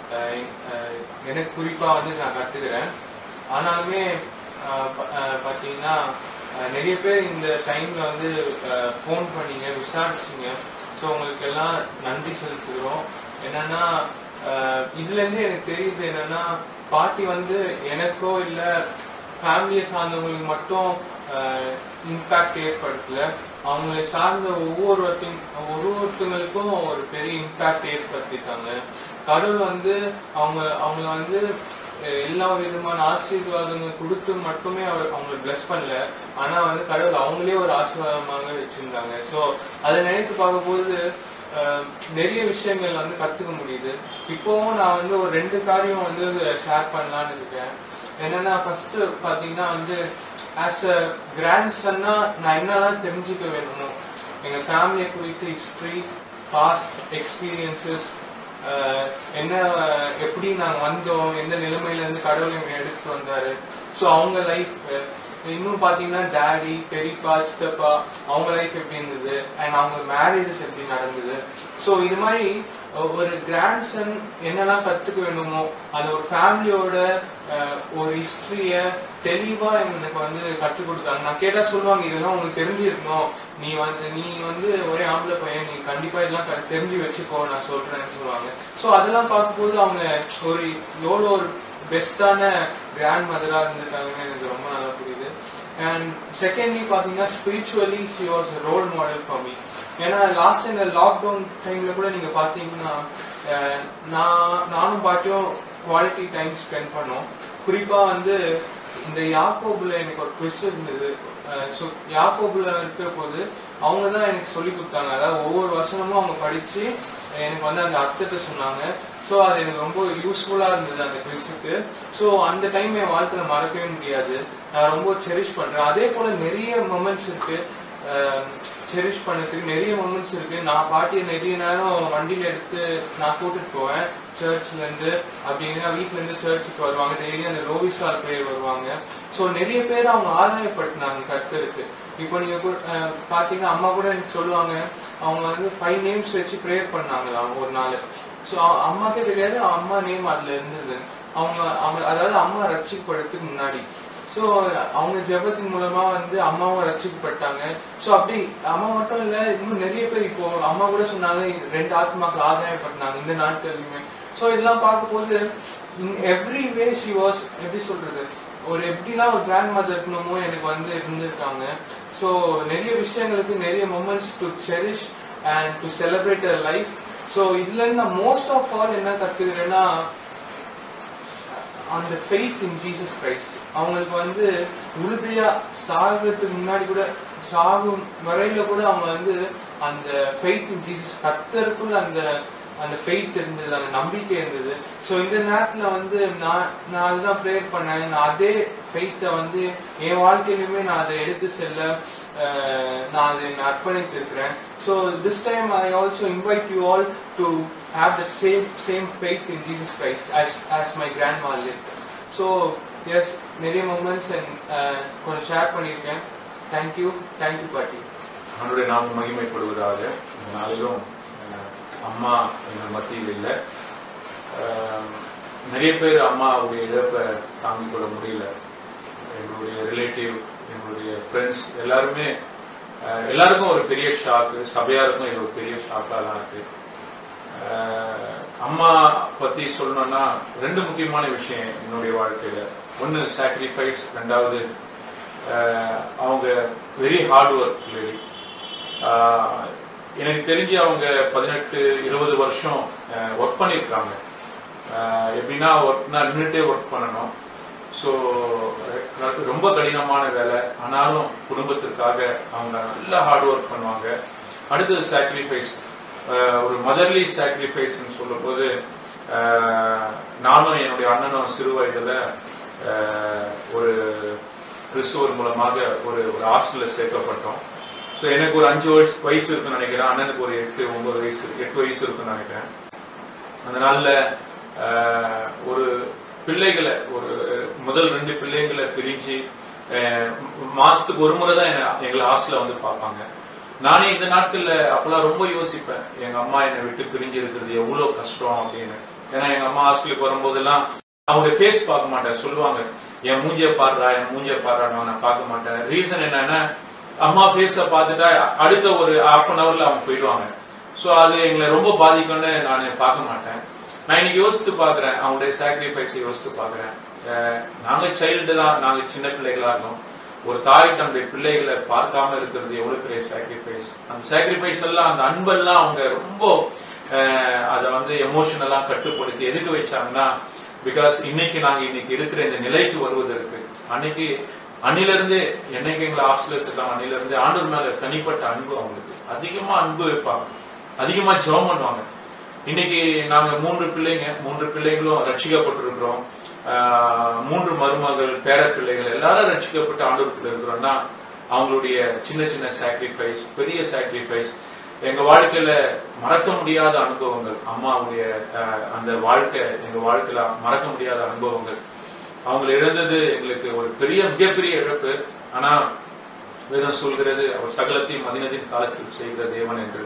எனக்கு குறிப்பா வந்து நான் கத்துக்கிறேன் ஆனாலுமே அஹ், ப- அஹ், பாத்தீங்கன்னா அஹ், நிறைய பேர் இந்த டைம்ல வந்து ஃபோன் பண்ணீங்க விசாரிச்சீங்க ஸோ உங்களுக்கு எல்லாம் நன்றி செலுத்துகிறோம் என்னன்னா அஹ், இதுல இருந்து எனக்கு தெரியுது என்னன்னா பாட்டி வந்து எனக்கோ இல்ல ஃபேமிலியை சார்ந்தவங்களுக்கு மட்டும் இம்பாக்ட் ஏற்படுத்தல அவங்களை சார்ந்த ஒவ்வொருத்தையும் ஒவ்வொருத்தங்களுக்கும் ஒரு பெரிய இம்பாக்ட் ஏற்படுத்திட்டாங்க கடவுள் வந்து அவங்க அவங்கள வந்து அஹ், எல்லா விதமான ஆசீர்வாதங்கள் கொடுத்து மட்டுமே அவர் அவங்களை பிளஸ் பண்ணல ஆனா வந்து கடவுள் அவங்களே ஒரு ஆசீர்வாதமாக வச்சிருந்தாங்க ஸோ அதை நினைத்து பார்க்கும்போது அஹ், நிறைய விஷயங்கள் வந்து கத்துக்க முடியுது இப்போவும் நான் வந்து ஒரு ரெண்டு காரியம் வந்து ஷேர் பண்ணலான்னு இருக்கேன் என்னன்னா ஃபர்ஸ்ட் பாத்தீங்கன்னா வந்து ஆஸ் அ கிராண்ட் சன்னா நான் என்னதான் தெரிஞ்சுக்க வேணுமோ எங்க ஃபேமிலியை குறித்து ஹிஸ்டரி பாஸ்ட் எக்ஸ்பீரியன்சஸ் அஹ், என்ன அஹ், எப்படி நாங்க வந்தோம் எந்த நிலைமையில இருந்து கடவுள் எங்களை எடுத்துட்டு வந்தாரு ஸோ அவங்க லைஃப் இன்னும் பாத்தீங்கன்னா டாடி பெரியப்பா சித்தப்பா அவங்க லைஃப் எப்படி இருந்தது அண்ட் அவங்க மேரேஜஸ் எப்படி நடந்தது ஸோ இது மாதிரி அஹ், ஒரு கிராண்ட் சன் என்னெல்லாம் கத்துக்க வேணுமோ அந்த ஒரு ஃபேமிலியோட ஒரு ஹிஸ்டரிய தெளிவா எனக்கு வந்து கற்றுக் கொடுத்தாங்க நான் கேட்டா சொல்லுவாங்க இதெல்லாம் உங்களுக்கு தெரிஞ்சிருக்கணும் நீ வந்து நீ வந்து ஒரே ஆம்பளை பையன் நீ கண்டிப்பா இதெல்லாம் க- தெரிஞ்சு வச்சுக்கோ நான் சொல்றேன்னு சொல்லுவாங்க ஸோ அதெல்லாம் பார்க்கும்போது அவங்க ஒரு எவ்வளோ ஒரு பெஸ்டான கிராண்ட் மதரா இருந்திருக்காங்கன்னு எனக்கு ரொம்ப நல்லா புரியுது அண்ட் செகண்ட்லி பாத்தீங்கன்னா spiritually she was role model for me ஏன்னா லாஸ்ட் இந்த லாக்டவுன் டைம்ல கூட நீங்க பாத்தீங்கன்னா அஹ், நான் நானும் பாட்டியும் குவாலிட்டி டைம் ஸ்பெண்ட் பண்ணோம் குறிப்பா வந்து இந்த யாக்கோபுல எனக்கு ஒரு குவிஸ் இருந்தது ஸோ யாக்கோபுல இருக்கிற போது அவங்க தான் எனக்கு சொல்லி கொடுத்தாங்க அதாவது ஒவ்வொரு வசனமும் அவங்க படிச்சு எனக்கு வந்து அந்த அர்த்தத்தை சொன்னாங்க ஸோ அது எனக்கு ரொம்ப யூஸ்ஃபுல்லா இருந்தது அந்த குவிஸுக்கு ஸோ அந்த டைம் என் வாழ்க்கையில மறக்கவே முடியாது நான் ரொம்ப செரிஷ் பண்றேன் அதே போல நிறைய மொமெண்ட்ஸ் இருக்கு செரிஷ் பண்ணதுக்கு நிறைய மொமெண்ட்ஸ் இருக்கு நான் பாட்டியை நிறைய நேரம் வண்டியில எடுத்து நான் கூட்டிட்டு போவேன் சர்ச்ல இருந்து அப்படின்னா வீட்ல இருந்து சர்ச்சுக்கு வருவாங்க டெய்லி அந்த ரோவிசால் பேர் வருவாங்க ஸோ நிறைய பேர் அவங்க ஆதாயப்படுத்தினாங்க கர்த்தருக்கு இப்போ நீங்க கூட, அஹ், பாத்தீங்கன்னா அம்மா கூட எனக்கு சொல்லுவாங்க அவங்க வந்து ஃபைவ் நேம்ஸ் வச்சு ப்ரேயர் பண்ணாங்களாம் ஒரு நாள் ஸோ அம்மாக்கே தெரியாது அம்மா நேம் அதுல இருந்தது அவங்க அவங்க அதாவது அம்மா ரட்சிக்கப்படுறதுக்கு முன்னாடி ஸோ அவங்க ஜெபத்தின் மூலமா வந்து அம்மாவும் ரட்சிக்கப்பட்டாங்க ஸோ அப்படி அம்மா மட்டும் இல்ல இன்னும் நிறைய பேர் இப்போ அம்மா கூட சொன்னாங்க ரெண்டு ஆத்மாக்கள் ஆதாயப்பட்டாங்க இந்த நாட்கள்லையுமே ஸோ இதெல்லாம் பார்க்கும்போது in every way she was எப்படி சொல்றது ஒரு எப்படிலாம் ஒரு கிராண்ட் மதர் இருக்கணுமோ எனக்கு வந்து இருந்திருக்காங்க ஸோ நிறைய விஷயங்களுக்கு நிறைய moments to cherish and to celebrate a life so இதுல இருந்து நான் மோஸ்ட் ஆஃப் ஆல் என்ன கத்துக்கிறேன்னா அந்த ஃபெய்த் இன் ஜீசஸ் கிரைஸ்ட் அவங்களுக்கு வந்து உறுதியா சாகிறதுக்கு முன்னாடி கூட சாகும் வரையில கூட அவங்க வந்து அந்த ஃபெய்த் இன் ஜீசஸ் கத்தருக்குள்ள அந்த அந்த ஃபெய்த் இருந்தது அந்த நம்பிக்கை இருந்தது ஸோ இந்த நேரத்துல வந்து நான் நான் அதுதான் ப்ரேயர் பண்ணேன் நான் அதே ஃபெய்த்தை வந்து என் வாழ்க்கையிலுமே நான் அதை எடுத்து செல்ல அஹ், நான் அதை நான் அர்ப்பணித்திருக்கிறேன் so this time I also invite you all to have that same same faith in Jesus Christ as as my grandma lived. So yes, நிறைய moments and uh, கொஞ்சம் ஷேர் பண்ணியிருக்கேன் தேங்க்யூ தேங்க்யூ பாட்டி அவனுடைய நாம் மகிமைப்படுவதாக இந்த நாளிலும் அஹ், அம்மா எங்கள் மத்தியில் இல்லை அஹ், நிறைய பேர் அம்மாவுடைய இழப்பை தாங்கிக் கொள்ள முடியல எங்களுடைய ரிலேட்டிவ் எங்களுடைய ஃப்ரெண்ட்ஸ் எல்லாருமே அஹ், எல்லாருக்கும் ஒரு பெரிய ஷாக்கு சபையாருக்கும் இது ஒரு பெரிய ஷாக்காக தான் இருக்கு அஹ், அம்மா பத்தி சொல்லணும்னா ரெண்டு முக்கியமான விஷயம் என்னுடைய வாழ்க்கையில ஒன்னு சாக்ரிஃபைஸ் ரெண்டாவது அஹ், அவங்க வெரி ஹார்ட் ஒர்க் லேடி எனக்கு தெரிஞ்சு அவங்க பதினெட்டு இருபது வருஷம் ஒர்க் பண்ணியிருக்காங்க அஹ், எப்படின்னா ஒர்க்னா நின்றுட்டே ஒர்க் பண்ணணும் ஸோ ரொம்ப கடினமான வேலை ஆனாலும் குடும்பத்திற்காக அவங்க நல்லா ஹார்ட் ஒர்க் பண்ணுவாங்க அடுத்தது சாக்ரிஃபைஸ் ஒரு மதர்லி சாக்ரிஃபைஸ்ன்னு சொல்லும்போது அஹ், நானும் என்னுடைய அண்ணனும் சிறு வயதுல அஹ், ஒரு கிறிஸ்துவர் மூலமாக ஒரு ஒரு ஹாஸ்டல்ல சேர்க்கப்பட்டோம் ஸோ எனக்கு ஒரு அஞ்சு வயசு வயசு இருக்குன்னு நினைக்கிறேன் அண்ணனுக்கு ஒரு எட்டு ஒன்பது வயசு எட்டு வயசு இருக்குன்னு நினைக்கிறேன் அந்த நாள்ல ஆஹ், ஒரு பிள்ளைகளை ஒரு முதல் ரெண்டு பிள்ளைங்களை பிரிஞ்சு ஆஹ், மாசத்துக்கு ஒரு முறை தான் என்ன- எங்களை ஹாஸ்டல்ல வந்து பார்ப்பாங்க நானே இந்த நாட்கள்ல அப்பெல்லாம் ரொம்ப யோசிப்பேன் எங்க அம்மா என்னை விட்டு பிரிஞ்சு இருக்கிறது எவ்வளவு கஷ்டம் அப்படின்னு ஏன்னா எங்க அம்மா ஹாஸ்டலுக்கு வரும்போதெல்லாம் அவங்க ஃபேஸ் பார்க்க மாட்டேன் சொல்லுவாங்க என் மூஞ்சிய பாடுறா என் மூஞ்சிய பாடுறா நான் பார்க்க மாட்டேன் ரீசன் என்னன்னா அம்மா ஃபேஸ பார்த்துட்டா அடுத்த ஒரு ஹாஃப் அன் ஹவர்ல அவங்க போயிடுவாங்க சோ அது எங்களை ரொம்ப பாதிக்கும்னு நான் பார்க்க மாட்டேன் நான் இன்னைக்கு யோசித்து பாக்குறேன் அவங்களுடைய சாக்ரிஃபைஸ் யோசித்து பாக்குறேன் அஹ் நாங்க சைல்டு தான் நாங்க சின்ன பிள்ளைகளா இருந்தோம் ஒரு தாய் தன்னுடைய பிள்ளைகளை பார்க்காம இருக்கிறது எவ்வளவு பெரிய சாக்ரிஃபைஸ் அந்த சாக்ரிஃபைஸ் எல்லாம் அந்த அன்பெல்லாம் அவங்க ரொம்ப அஹ், அதை வந்து எமோஷனலா கட்டுப்படுத்தி எதுக்கு வச்சாங்கன்னா பிகாஸ் இன்னைக்கு நாங்க இன்னைக்கு இருக்கிற இந்த நிலைக்கு வருவதற்கு அன்னைக்கு அன்னில இருந்தே என்னைக்கு எங்களை ஹாஸ்டல்ல சேர்த்தாங்க அன்னில இருந்து ஆண்டவர் மேல தனிப்பட்ட அன்பு அவங்களுக்கு அதிகமா அன்பு வைப்பாங்க அதிகமா ஜெபம் பண்ணுவாங்க இன்னைக்கு நாங்க மூன்று பிள்ளைங்க மூன்று பிள்ளைங்களும் ரட்சிக்கப்பட்டிருக்கிறோம் ஆஹ் மூன்று மருமகள் பேர பிள்ளைகள் எல்லாரும் ரட்சிக்கப்பட்டு ஆண்டவருக்குள்ள இருக்கிறோம்னா அவங்களுடைய சின்ன சின்ன சாக்ரிஃபைஸ் பெரிய சாக்ரிஃபைஸ் எங்க வாழ்க்கையில மறக்க முடியாத அனுபவங்கள் அம்மாவுடைய அஹ், அந்த வாழ்க்கை எங்க வாழ்க்கையில மறக்க முடியாத அனுபவங்கள் அவங்க இழந்தது எங்களுக்கு ஒரு பெரிய மிகப்பெரிய இழப்பு ஆனா வேதம் சொல்கிறது அவர் சகலத்தையும் மதினத்தின் காலத்தில் செய்கிற தேவன் என்று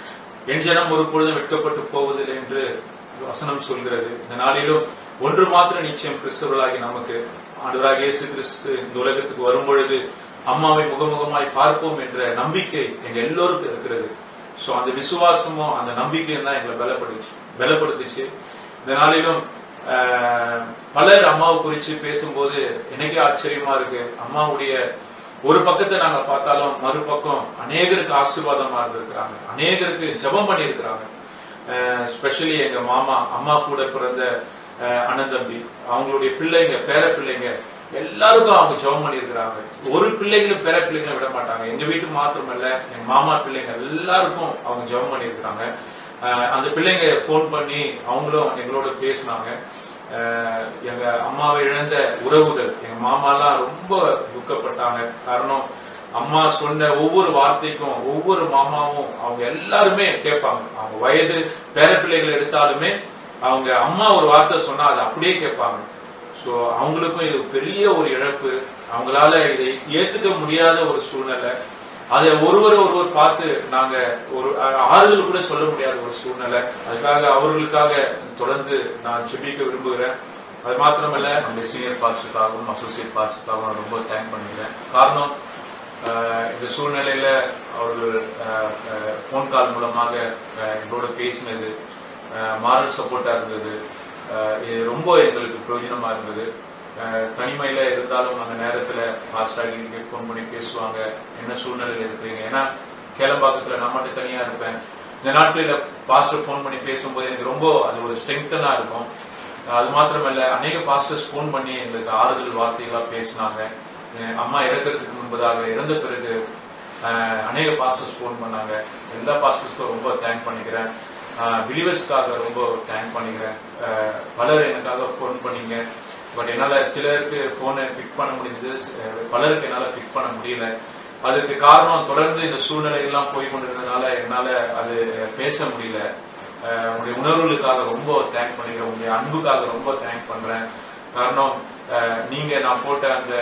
என் ஜனம் ஒரு பொழுதும் வெட்கப்பட்டு போவதில்லை என்று வசனம் சொல்கிறது இந்த நாளிலும் ஒன்று மாத்திரம் நிச்சயம் கிறிஸ்தவர்களாகி நமக்கு ஆண்டவராக இயேசு கிறிஸ்து இந்த உலகத்துக்கு வரும் பொழுது அம்மாவை முகமுகமாய் பார்ப்போம் என்ற நம்பிக்கை எங்க எல்லோருக்கும் இருக்கிறது சோ அந்த விசுவாசமும் அந்த நம்பிக்கையும் தான் எங்களை பலப்படுச்சு பலப்படுத்துச்சு இந்த நாளிலும் ஆஹ், பலர் அம்மாவை குறித்து பேசும்போது எனக்கே ஆச்சரியமா இருக்கு அம்மாவுடைய ஒரு பக்கத்தை நாங்க பார்த்தாலும் மறுபக்கம் அநேகருக்கு ஆசீர்வாதமா இருந்திருக்கிறாங்க அநேகருக்கு ஜெபம் பண்ணியிருக்கிறாங்க ஸ்பெஷலி எங்க மாமா அம்மா கூட பிறந்த அஹ், அண்ணன் தம்பி அவங்களுடைய பிள்ளைங்க பேர பிள்ளைங்க எல்லாருக்கும் அவங்க ஜெபம் பண்ணியிருக்கிறாங்க ஒரு பிள்ளைகளும் பேர பிள்ளைங்களும் விட மாட்டாங்க எங்க வீட்டுக்கு மாத்திரமல்ல எங்க மாமா பிள்ளைங்க எல்லாருக்கும் அவங்க ஜெபம் பண்ணியிருக்கிறாங்க அஹ், அந்த பிள்ளைங்க ஃபோன் பண்ணி அவங்களும் எங்களோட பேசினாங்க அஹ், எங்க அம்மாவை இழந்த உறவுகள் எங்க மாமாலாம் ரொம்ப துக்கப்பட்டாங்க காரணம் அம்மா சொன்ன ஒவ்வொரு வார்த்தைக்கும் ஒவ்வொரு மாமாவும் அவங்க எல்லாருமே கேட்பாங்க அவங்க வயது பேர பிள்ளைகள் எடுத்தாலுமே அவங்க அம்மா ஒரு வார்த்தை சொன்னா அதை அப்படியே கேட்பாங்க சோ அவங்களுக்கும் இது பெரிய ஒரு இழப்பு அவங்களால இதை ஏத்துக்க முடியாத ஒரு சூழ்நிலை அதை ஒருவர் ஒருவர் பார்த்து நாங்க ஒரு அஹ், ஆறுதல் கூட சொல்ல முடியாத ஒரு சூழ்நிலை அதுக்காக அவர்களுக்காக தொடர்ந்து நான் ஜெபிக்க விரும்புகிறேன் அது மாத்திரமல்ல நம்முடைய சீனியர் பாஸ்டருக்காகவும் அசோசியேட் பாஸ்டருக்காகவும் ரொம்ப தேங்க் பண்ணிக்கிறேன் காரணம் அஹ், இந்த சூழ்நிலையில அவர்கள் ஃபோன் கால் மூலமாக அஹ், எங்களோட பேசினது மாரல் சப்போர்ட்டா இருந்தது அஹ், இது ரொம்ப எங்களுக்கு பிரயோஜனமா இருந்தது அஹ், தனிமையில இருந்தாலும் அந்த நேரத்துல பாஸ்டாக ஃபோன் பண்ணி பேசுவாங்க என்ன சூழ்நிலையில இருக்கிறீங்க ஏன்னா கேளம்பாக்கத்துல நான் மட்டும் தனியா இருப்பேன் இந்த நாட்களில பாஸ்டர் ஃபோன் பண்ணி பேசும்போது எனக்கு ரொம்ப அது ஒரு ஸ்ட்ரெங்தனா இருக்கும் அது மாத்திரமல்ல அநேக பாஸ்டர்ஸ் ஃபோன் பண்ணி எங்களுக்கு ஆறுதல் வார்த்தைகளா பேசினாங்க அஹ் அம்மா இறக்கிறதுக்கு முன்பதாக இறந்த பிறகு அஹ், அநேக பாஸ்டர்ஸ் ஃபோன் பண்ணாங்க எல்லா பாஸ்டர்ஸ்க்கும் ரொம்ப தேங்க் பண்ணிக்கிறேன் பிலிவர்ஸ்க்காக ரொம்ப தேங்க் பண்ணிக்கிறேன் அஹ், பலர் எனக்காக ஃபோன் பண்ணீங்க பட் என்னால சிலருக்கு போனை பிக் பண்ண முடிஞ்சது சி- பலருக்கு என்னால பிக் பண்ண முடியல அதுக்கு காரணம் தொடர்ந்து இந்த சூழ்நிலை எல்லாம் போய் கொண்டிருந்ததுனால என்னால அது பேச முடியல அஹ் உங்களுடைய உணர்வுகளுக்காக ரொம்ப தேங்க் பண்ணிக்கிறேன் உங்களுடைய அன்புக்காக ரொம்ப தேங்க் பண்றேன் காரணம் அஹ் நீங்க நான் போட்ட அந்த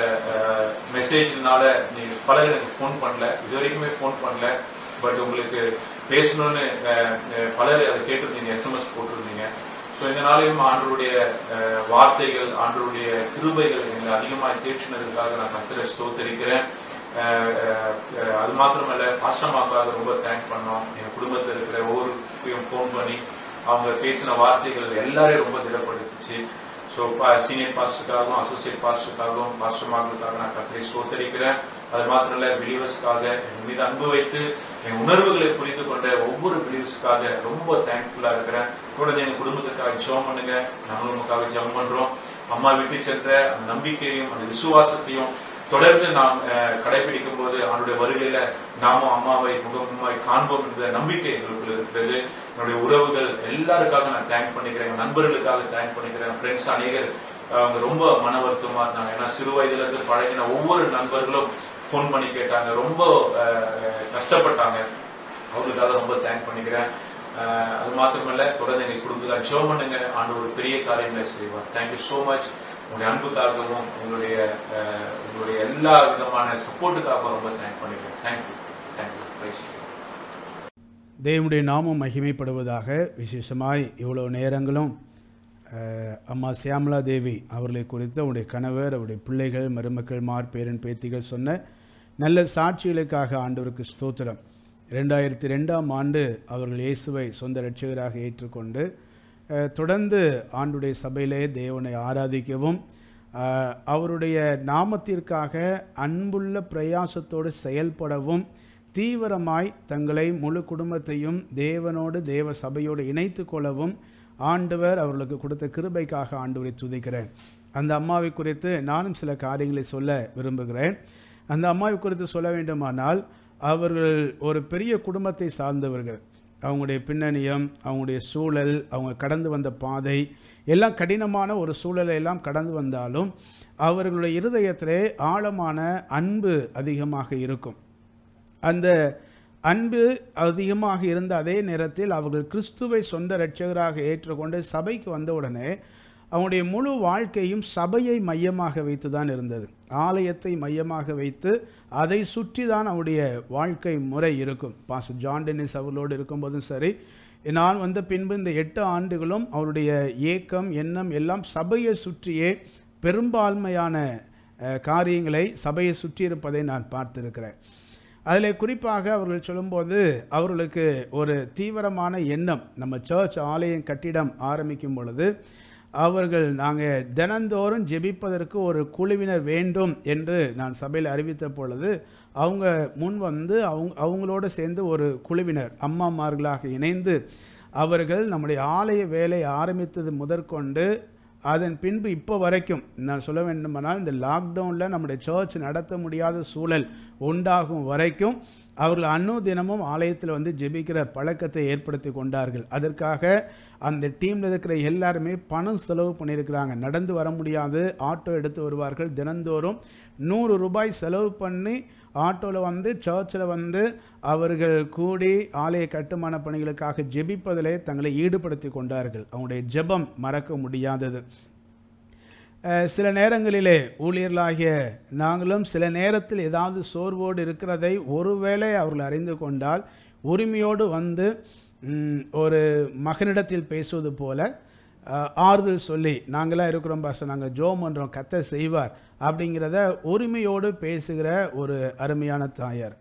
மெசேஜ்னால நீங்க பலர் எனக்கு ஃபோன் பண்ணல இது வரைக்குமே ஃபோன் பண்ணல பட் உங்களுக்கு பேசணும்னு அஹ், அஹ், பலர் அதை கேட்டிருந்தீங்க எஸ்எம்எஸ் போட்டிருந்தீங்க ஸோ இந்த நாளையும் ஆண்டருடைய அஹ், வார்த்தைகள் ஆண்டருடைய கிருபைகள் எங்களை அதிகமாக தேற்றினதுக்காக நான் கத்திர ஸ்தோத்தரிக்கிறேன் அஹ், அஹ், அஹ், அது மாத்திரமல்ல பாஸ்டமாக்காக ரொம்ப தேங்க் பண்ணோம் என் குடும்பத்தில் இருக்கிற ஒவ்வொருத்தையும் ஃபோன் பண்ணி அவங்க பேசின வார்த்தைகள் எல்லாரையும் ரொம்ப திடப்படுத்துச்சு ஸோ சீனியர் பாஸ்டருக்காகவும் அசோசியேட் பாஸ்டருக்காகவும் பாஸ்டர் மார்களுக்காக நான் கத்திரை ஸ்தோத்தரிக்கிறேன் அது மாத்திரம் இல்ல பிலீவர்ஸ்க்காக என் மீது அன்பு வைத்து என் உணர்வுகளை புரிந்து கொண்ட ஒவ்வொரு பிலீவர்ஸ்க்காக ரொம்ப தேங்க்ஃபுல்லா இருக்கிறேன் தொடர்ந்து எங்க குடும்பத்துக்காக ஜெபம் பண்ணுங்க நாங்களும் உங்களுக்காக ஜெபம் பண்றோம் அம்மா விட்டு சென்ற அந்த நம்பிக்கையும் அந்த விசுவாசத்தையும் தொடர்ந்து நாம் அஹ், கடைபிடிக்கும் போது அவனுடைய வருகையில நாமும் அம்மாவை முகமுமாய் காண்போம் என்ற நம்பிக்கை எங்களுக்குள்ள இருக்கிறது என்னுடைய உறவுகள் எல்லாருக்காக நான் தேங்க் பண்ணிக்கிறேன் என் நண்பர்களுக்காக தேங்க் பண்ணிக்கிறேன் ஃப்ரெண்ட்ஸ் அநேகர் அவங்க ரொம்ப மன வருத்தமா இருந்தாங்க ஏன்னா சிறு வயதுல இருந்து பழகின ஒவ்வொரு நண்பர்களும் ஃபோன் பண்ணி கேட்டாங்க ரொம்ப அஹ், அஹ், கஷ்டப்பட்டாங்க அவங்களுக்காக ரொம்ப தேங்க் பண்ணிக்கிறேன் அஹ், அது மாத்திரமல்ல தொடர்ந்து எங்க குடும்பத்துக்காக ஜோ பண்ணுங்க ஆண்டு ஒரு பெரிய காரியங்களை செய்வார் தேங்க்யூ ஸோ மச் உங்களுடைய அன்புக்காகவும் உங்களுடைய அஹ், உங்களுடைய எல்லா விதமான சப்போர்ட்டுக்காகவும் ரொம்ப தேங்க் பண்ணிக்கிறேன் தேங்க்யூ தேங்க்யூ பிரைஸ் தேவனுடைய நாமம் மகிமைப்படுவதாக விசேஷமாய் இவ்வளோ நேரங்களும் அஹ், அம்மா சியாமலா தேவி அவர்களை குறித்து அவருடைய கணவர் அவருடைய பிள்ளைகள் மருமக்கள் மார் பேரன் பேத்திகள் சொன்ன நல்ல சாட்சிகளுக்காக ஆண்டவருக்கு ஸ்தோத்திரம் ரெண்டாயிரத்தி ரெண்டாம் ஆண்டு அவர்கள் இயேசுவை சொந்த இரட்சகராக ஏற்றுக்கொண்டு அஹ், தொடர்ந்து ஆண்டுடைய சபையிலே தேவனை ஆராதிக்கவும் அஹ், அவருடைய நாமத்திற்காக அன்புள்ள பிரயாசத்தோடு செயல்படவும் தீவிரமாய் தங்களை முழு குடும்பத்தையும் தேவனோடு தேவ சபையோடு இணைத்து கொள்ளவும் ஆண்டவர் அவர்களுக்கு கொடுத்த கிருபைக்காக ஆண்டவரை துதிக்கிறேன் அந்த அம்மாவை குறித்து நானும் சில காரியங்களை சொல்ல விரும்புகிறேன் அந்த அம்மாவை குறித்து சொல்ல வேண்டுமானால் அவர்கள் ஒரு பெரிய குடும்பத்தை சார்ந்தவர்கள் அவங்களுடைய பின்னணியம் அவங்களுடைய சூழல் அவங்க கடந்து வந்த பாதை எல்லாம் கடினமான ஒரு சூழலை எல்லாம் கடந்து வந்தாலும் அவர்களுடைய இருதயத்திலே ஆழமான அன்பு அதிகமாக இருக்கும் அந்த அன்பு அதிகமாக இருந்த அதே நேரத்தில் அவர்கள் கிறிஸ்துவை சொந்த இரட்சகராக ஏற்றுக்கொண்டு சபைக்கு வந்தவுடனே அவனுடைய முழு வாழ்க்கையும் சபையை மையமாக வைத்து தான் இருந்தது ஆலயத்தை மையமாக வைத்து அதை சுற்றி தான் அவருடைய வாழ்க்கை முறை இருக்கும் பாஸ் ஜான் டென்னிஸ் அவர்களோடு இருக்கும்போதும் சரி நான் வந்த பின்பு இந்த எட்டு ஆண்டுகளும் அவருடைய ஏக்கம் எண்ணம் எல்லாம் சபையை சுற்றியே பெரும்பான்மையான அஹ், காரியங்களை சபையை சுற்றி இருப்பதை நான் பார்த்திருக்கிறேன் அதில் குறிப்பாக அவர்கள் சொல்லும்போது அவர்களுக்கு ஒரு தீவிரமான எண்ணம் நம்ம சர்ச் ஆலயம் கட்டிடம் ஆரம்பிக்கும் பொழுது அவர்கள் நாங்கள் தினந்தோறும் ஜெபிப்பதற்கு ஒரு குழுவினர் வேண்டும் என்று நான் சபையில் அறிவித்த பொழுது அவங்க முன் வந்து அவங்க அவங்களோடு சேர்ந்து ஒரு குழுவினர் அம்மாமார்களாக இணைந்து அவர்கள் நம்முடைய ஆலய வேலை ஆரம்பித்தது முதற்கொண்டு அதன் பின்பு இப்போ வரைக்கும் நான் சொல்ல வேண்டுமானால் இந்த லாக்டவுனில் நம்முடைய சர்ச் நடத்த முடியாத சூழல் உண்டாகும் வரைக்கும் அவர்கள் அன்னு தினமும் ஆலயத்தில் வந்து ஜெபிக்கிற பழக்கத்தை ஏற்படுத்தி கொண்டார்கள் அதற்காக அந்த டீமில் இருக்கிற எல்லாருமே பணம் செலவு பண்ணியிருக்கிறாங்க நடந்து வர முடியாது ஆட்டோ எடுத்து வருவார்கள் தினந்தோறும் நூறு ரூபாய் செலவு பண்ணி ஆட்டோவில் வந்து சர்ச்சில் வந்து அவர்கள் கூடி ஆலய கட்டுமான பணிகளுக்காக ஜெபிப்பதிலே தங்களை ஈடுபடுத்தி கொண்டார்கள் அவங்களுடைய ஜெபம் மறக்க முடியாதது அஹ், சில நேரங்களிலே ஊழியர்களாகிய நாங்களும் சில நேரத்தில் ஏதாவது சோர்வோடு இருக்கிறதை ஒருவேளை அவர்கள் அறிந்து கொண்டால் உரிமையோடு வந்து ம், ஒரு மகனிடத்தில் பேசுவது போல அஹ், ஆறுதல் சொல்லி நாங்களாம் இருக்கிறோம் பாச நாங்கள் ஜோம் பண்ணுறோம் கத்த செய்வார் அப்படிங்கிறத உரிமையோடு பேசுகிற ஒரு அருமையான தாயார்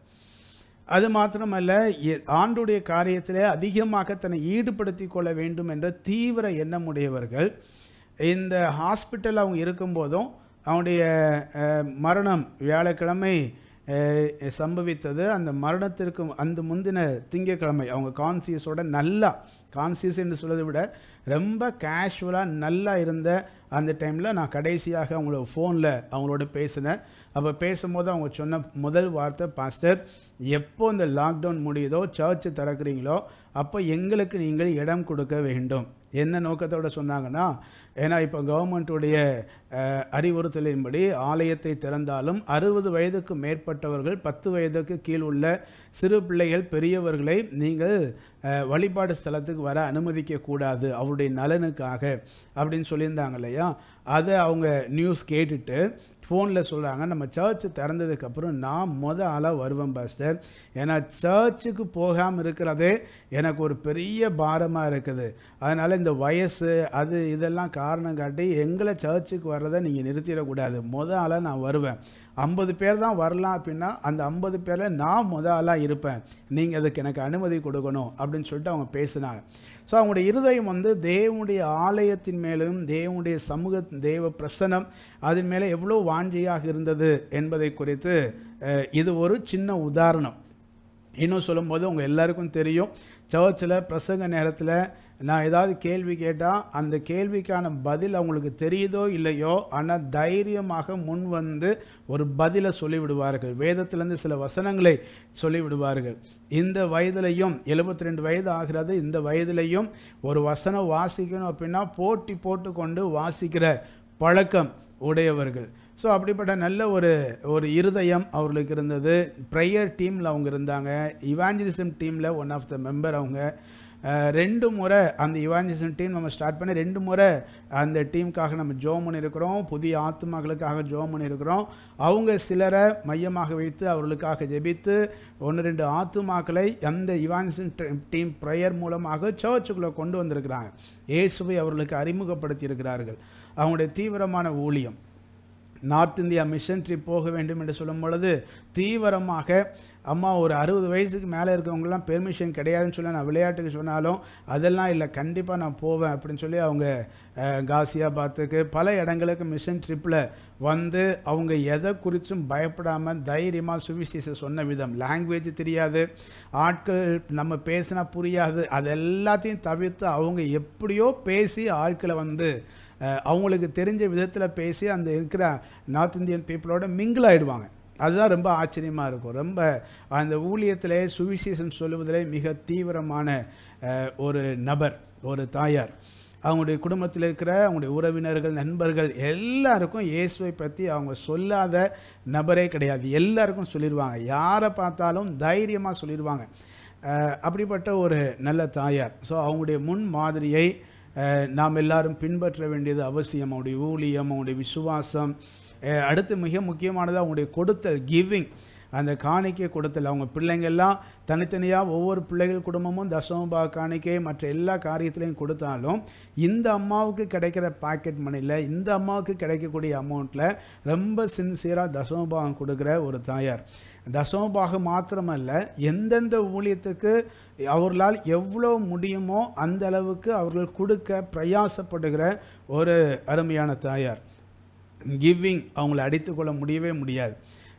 அது மாத்திரமல்ல எ- ஆண்டுடைய காரியத்திலே அதிகமாக தன்னை ஈடுபடுத்தி கொள்ள வேண்டும் என்ற தீவிர எண்ணமுடையவர்கள் இந்த ஹாஸ்பிட்டல் அவங்க இருக்கும்போதும் அவனுடைய அஹ், மரணம் வியாழக்கிழமை அஹ், சம்பவித்தது அந்த மரணத்திற்கு அந்த முந்தின திங்கட்கிழமை அவங்க கான்சியஸோட நல்லா கான்சியஸ் என்று சொல்வதை விட ரொம்ப கேஷுவலாக நல்லா இருந்த அந்த டைமில் நான் கடைசியாக அவங்களோட ஃபோனில் அவங்களோட பேசினேன் அப்போ பேசும்போது அவங்க சொன்ன முதல் வார்த்தை பாஸ்டர் எப்போ இந்த லாக்டவுன் முடியுதோ சர்ச் திறக்கிறீங்களோ அப்போ எங்களுக்கு நீங்கள் இடம் கொடுக்க வேண்டும் என்ன நோக்கத்தோட சொன்னாங்கன்னா ஏன்னா இப்போ கவர்மெண்ட்டுடைய அஹ், அறிவுறுத்தலின்படி ஆலயத்தை திறந்தாலும் அறுபது வயதுக்கு மேற்பட்டவர்கள் பத்து வயதுக்கு கீழ் உள்ள சிறு பிள்ளைகள் பெரியவர்களை நீங்கள் அஹ், வழிபாடு ஸ்தலத்துக்கு வர அனுமதிக்க கூடாது அவருடைய நலனுக்காக அப்படின்னு சொல்லியிருந்தாங்க இல்லையா அதை அவங்க நியூஸ் கேட்டுட்டு ஃபோனில் சொல்கிறாங்க நம்ம சர்ச் திறந்ததுக்கப்புறம் நான் மொத ஆளாக வருவேன் பாஸ்டர் ஏன்னா சர்ச்சுக்கு போகாமல் இருக்கிறதே எனக்கு ஒரு பெரிய பாரமாக இருக்குது அதனால் இந்த வயசு அது இதெல்லாம் காரணம் காட்டி எங்களை சர்ச்சுக்கு வர்றதை நீங்கள் நிறுத்திடக்கூடாது மொத ஆளாக நான் வருவேன் ஐம்பது பேர் தான் வரலாம் அப்படின்னா அந்த ஐம்பது பேரில் நான் மொத ஆளாக இருப்பேன் நீங்கள் அதுக்கு எனக்கு அனுமதி கொடுக்கணும் அப்படின்னு சொல்லிட்டு அவங்க பேசினாங்க ஸோ அவங்களுடைய இருதயம் வந்து தேவனுடைய ஆலயத்தின் மேலும் தேவனுடைய சமூக தேவ பிரசனம் அதன் மேலே எவ்வளோ வாஞ்சையாக இருந்தது என்பதை குறித்து அஹ், இது ஒரு சின்ன உதாரணம் இன்னும் சொல்லும்போது உங்கள் எல்லாருக்கும் தெரியும் சர்ச்சில் பிரசங்க நேரத்தில் நான் ஏதாவது கேள்வி கேட்டால் அந்த கேள்விக்கான பதில் அவங்களுக்கு தெரியுதோ இல்லையோ ஆனால் தைரியமாக முன் வந்து ஒரு பதிலை சொல்லிவிடுவார்கள் வேதத்திலேருந்து சில வசனங்களை சொல்லிவிடுவார்கள் இந்த வயதிலையும் 72 ரெண்டு வயது ஆகிறது இந்த வயதிலையும் ஒரு வசனம் வாசிக்கணும் அப்படின்னா போட்டி போட்டுக்கொண்டு வாசிக்கிற பழக்கம் உடையவர்கள் ஸோ அப்படிப்பட்ட நல்ல ஒரு ஒரு இருதயம் அவர்களுக்கு இருந்தது ப்ரேயர் டீமில் அவங்க இருந்தாங்க இவாஞ்சலிசம் டீமில் ஒன் ஆஃப் த மெம்பர் அவங்க அஹ், ரெண்டு முறை அந்த இவாஞ்சலிசம் டீம் நம்ம ஸ்டார்ட் பண்ணி ரெண்டு முறை அந்த டீமுக்காக நம்ம ஜோம் பண்ணியிருக்கிறோம் புதிய ஆத்மாக்களுக்காக ஜோம் பண்ணியிருக்கிறோம் அவங்க சிலரை மையமாக வைத்து அவர்களுக்காக ஜெபித்து ஒன்று ரெண்டு ஆத்துமாக்களை அந்த இவாஞ்சலிசம் டீம் ப்ரேயர் மூலமாக சர்ச்சுக்குள்ளே கொண்டு வந்திருக்கிறாங்க இயேசுவை அவர்களுக்கு அறிமுகப்படுத்தி இருக்கிறார்கள் அவங்களுடைய தீவிரமான ஊழியம் நார்த் இந்தியா மிஷன் ட்ரிப் போக வேண்டும் என்று சொல்லும் பொழுது தீவிரமாக அம்மா ஒரு அறுபது வயசுக்கு மேலே இருக்கவங்கலாம் பெர்மிஷன் கிடையாதுன்னு சொல்லி நான் விளையாட்டுக்கு சொன்னாலும் அதெல்லாம் இல்லை கண்டிப்பாக நான் போவேன் அப்படின்னு சொல்லி அவங்க அஹ், காசியாபாத்துக்கு பல இடங்களுக்கு மிஷன் ட்ரிப்பில் வந்து அவங்க எதை குறித்தும் பயப்படாமல் தைரியமாக சுவிசேஷம் சொன்ன விதம் லாங்குவேஜ் தெரியாது ஆட்கள் நம்ம பேசினா புரியாது அது எல்லாத்தையும் தவிர்த்து அவங்க எப்படியோ பேசி ஆட்களை வந்து அஹ், அவங்களுக்கு தெரிஞ்ச விதத்தில் பேசி அந்த இருக்கிற நார்த் இந்தியன் பீப்புளோட மிங்கிள் ஆயிடுவாங்க அதுதான் ரொம்ப ஆச்சரியமாக இருக்கும் ரொம்ப அந்த ஊழியத்திலே சுவிசேஷம் சொல்லுவதிலே மிக தீவிரமான அஹ், ஒரு நபர் ஒரு தாயார் அவங்களுடைய குடும்பத்தில் இருக்கிற அவங்களுடைய உறவினர்கள் நண்பர்கள் எல்லாருக்கும் இயேசுவை பற்றி அவங்க சொல்லாத நபரே கிடையாது எல்லாருக்கும் சொல்லிடுவாங்க யாரை பார்த்தாலும் தைரியமாக சொல்லிடுவாங்க அஹ், அப்படிப்பட்ட ஒரு நல்ல தாயார் ஸோ அவங்களுடைய முன் மாதிரியை அஹ், நாம் எல்லாரும் பின்பற்ற வேண்டியது அவசியம் அவங்களுடைய ஊழியம் அவங்களுடைய விசுவாசம் அஹ், அடுத்து மிக முக்கியமானது அவங்களுடைய கொடுத்தல் கிவிங் அந்த காணிக்கை கொடுத்தல் அவங்க பிள்ளைங்கள்லாம் தனித்தனியாக ஒவ்வொரு பிள்ளைகள் குடும்பமும் தசமபா காணிக்கை மற்ற எல்லா காரியத்திலையும் கொடுத்தாலும் இந்த அம்மாவுக்கு கிடைக்கிற பாக்கெட் மணியில் இந்த அம்மாவுக்கு கிடைக்கக்கூடிய அமௌண்ட்டில் ரொம்ப சின்சியராக தசமபாகம் கொடுக்குற ஒரு தாயார் தசமபாகம் மாத்திரமல்ல எந்தெந்த ஊழியத்துக்கு அவர்களால் எவ்வளோ முடியுமோ அந்த அளவுக்கு அவர்கள் கொடுக்க பிரயாசப்படுகிற ஒரு அருமையான தாயார் கிவிங் அவங்கள அடித்துக்கொள்ள முடியவே முடியாது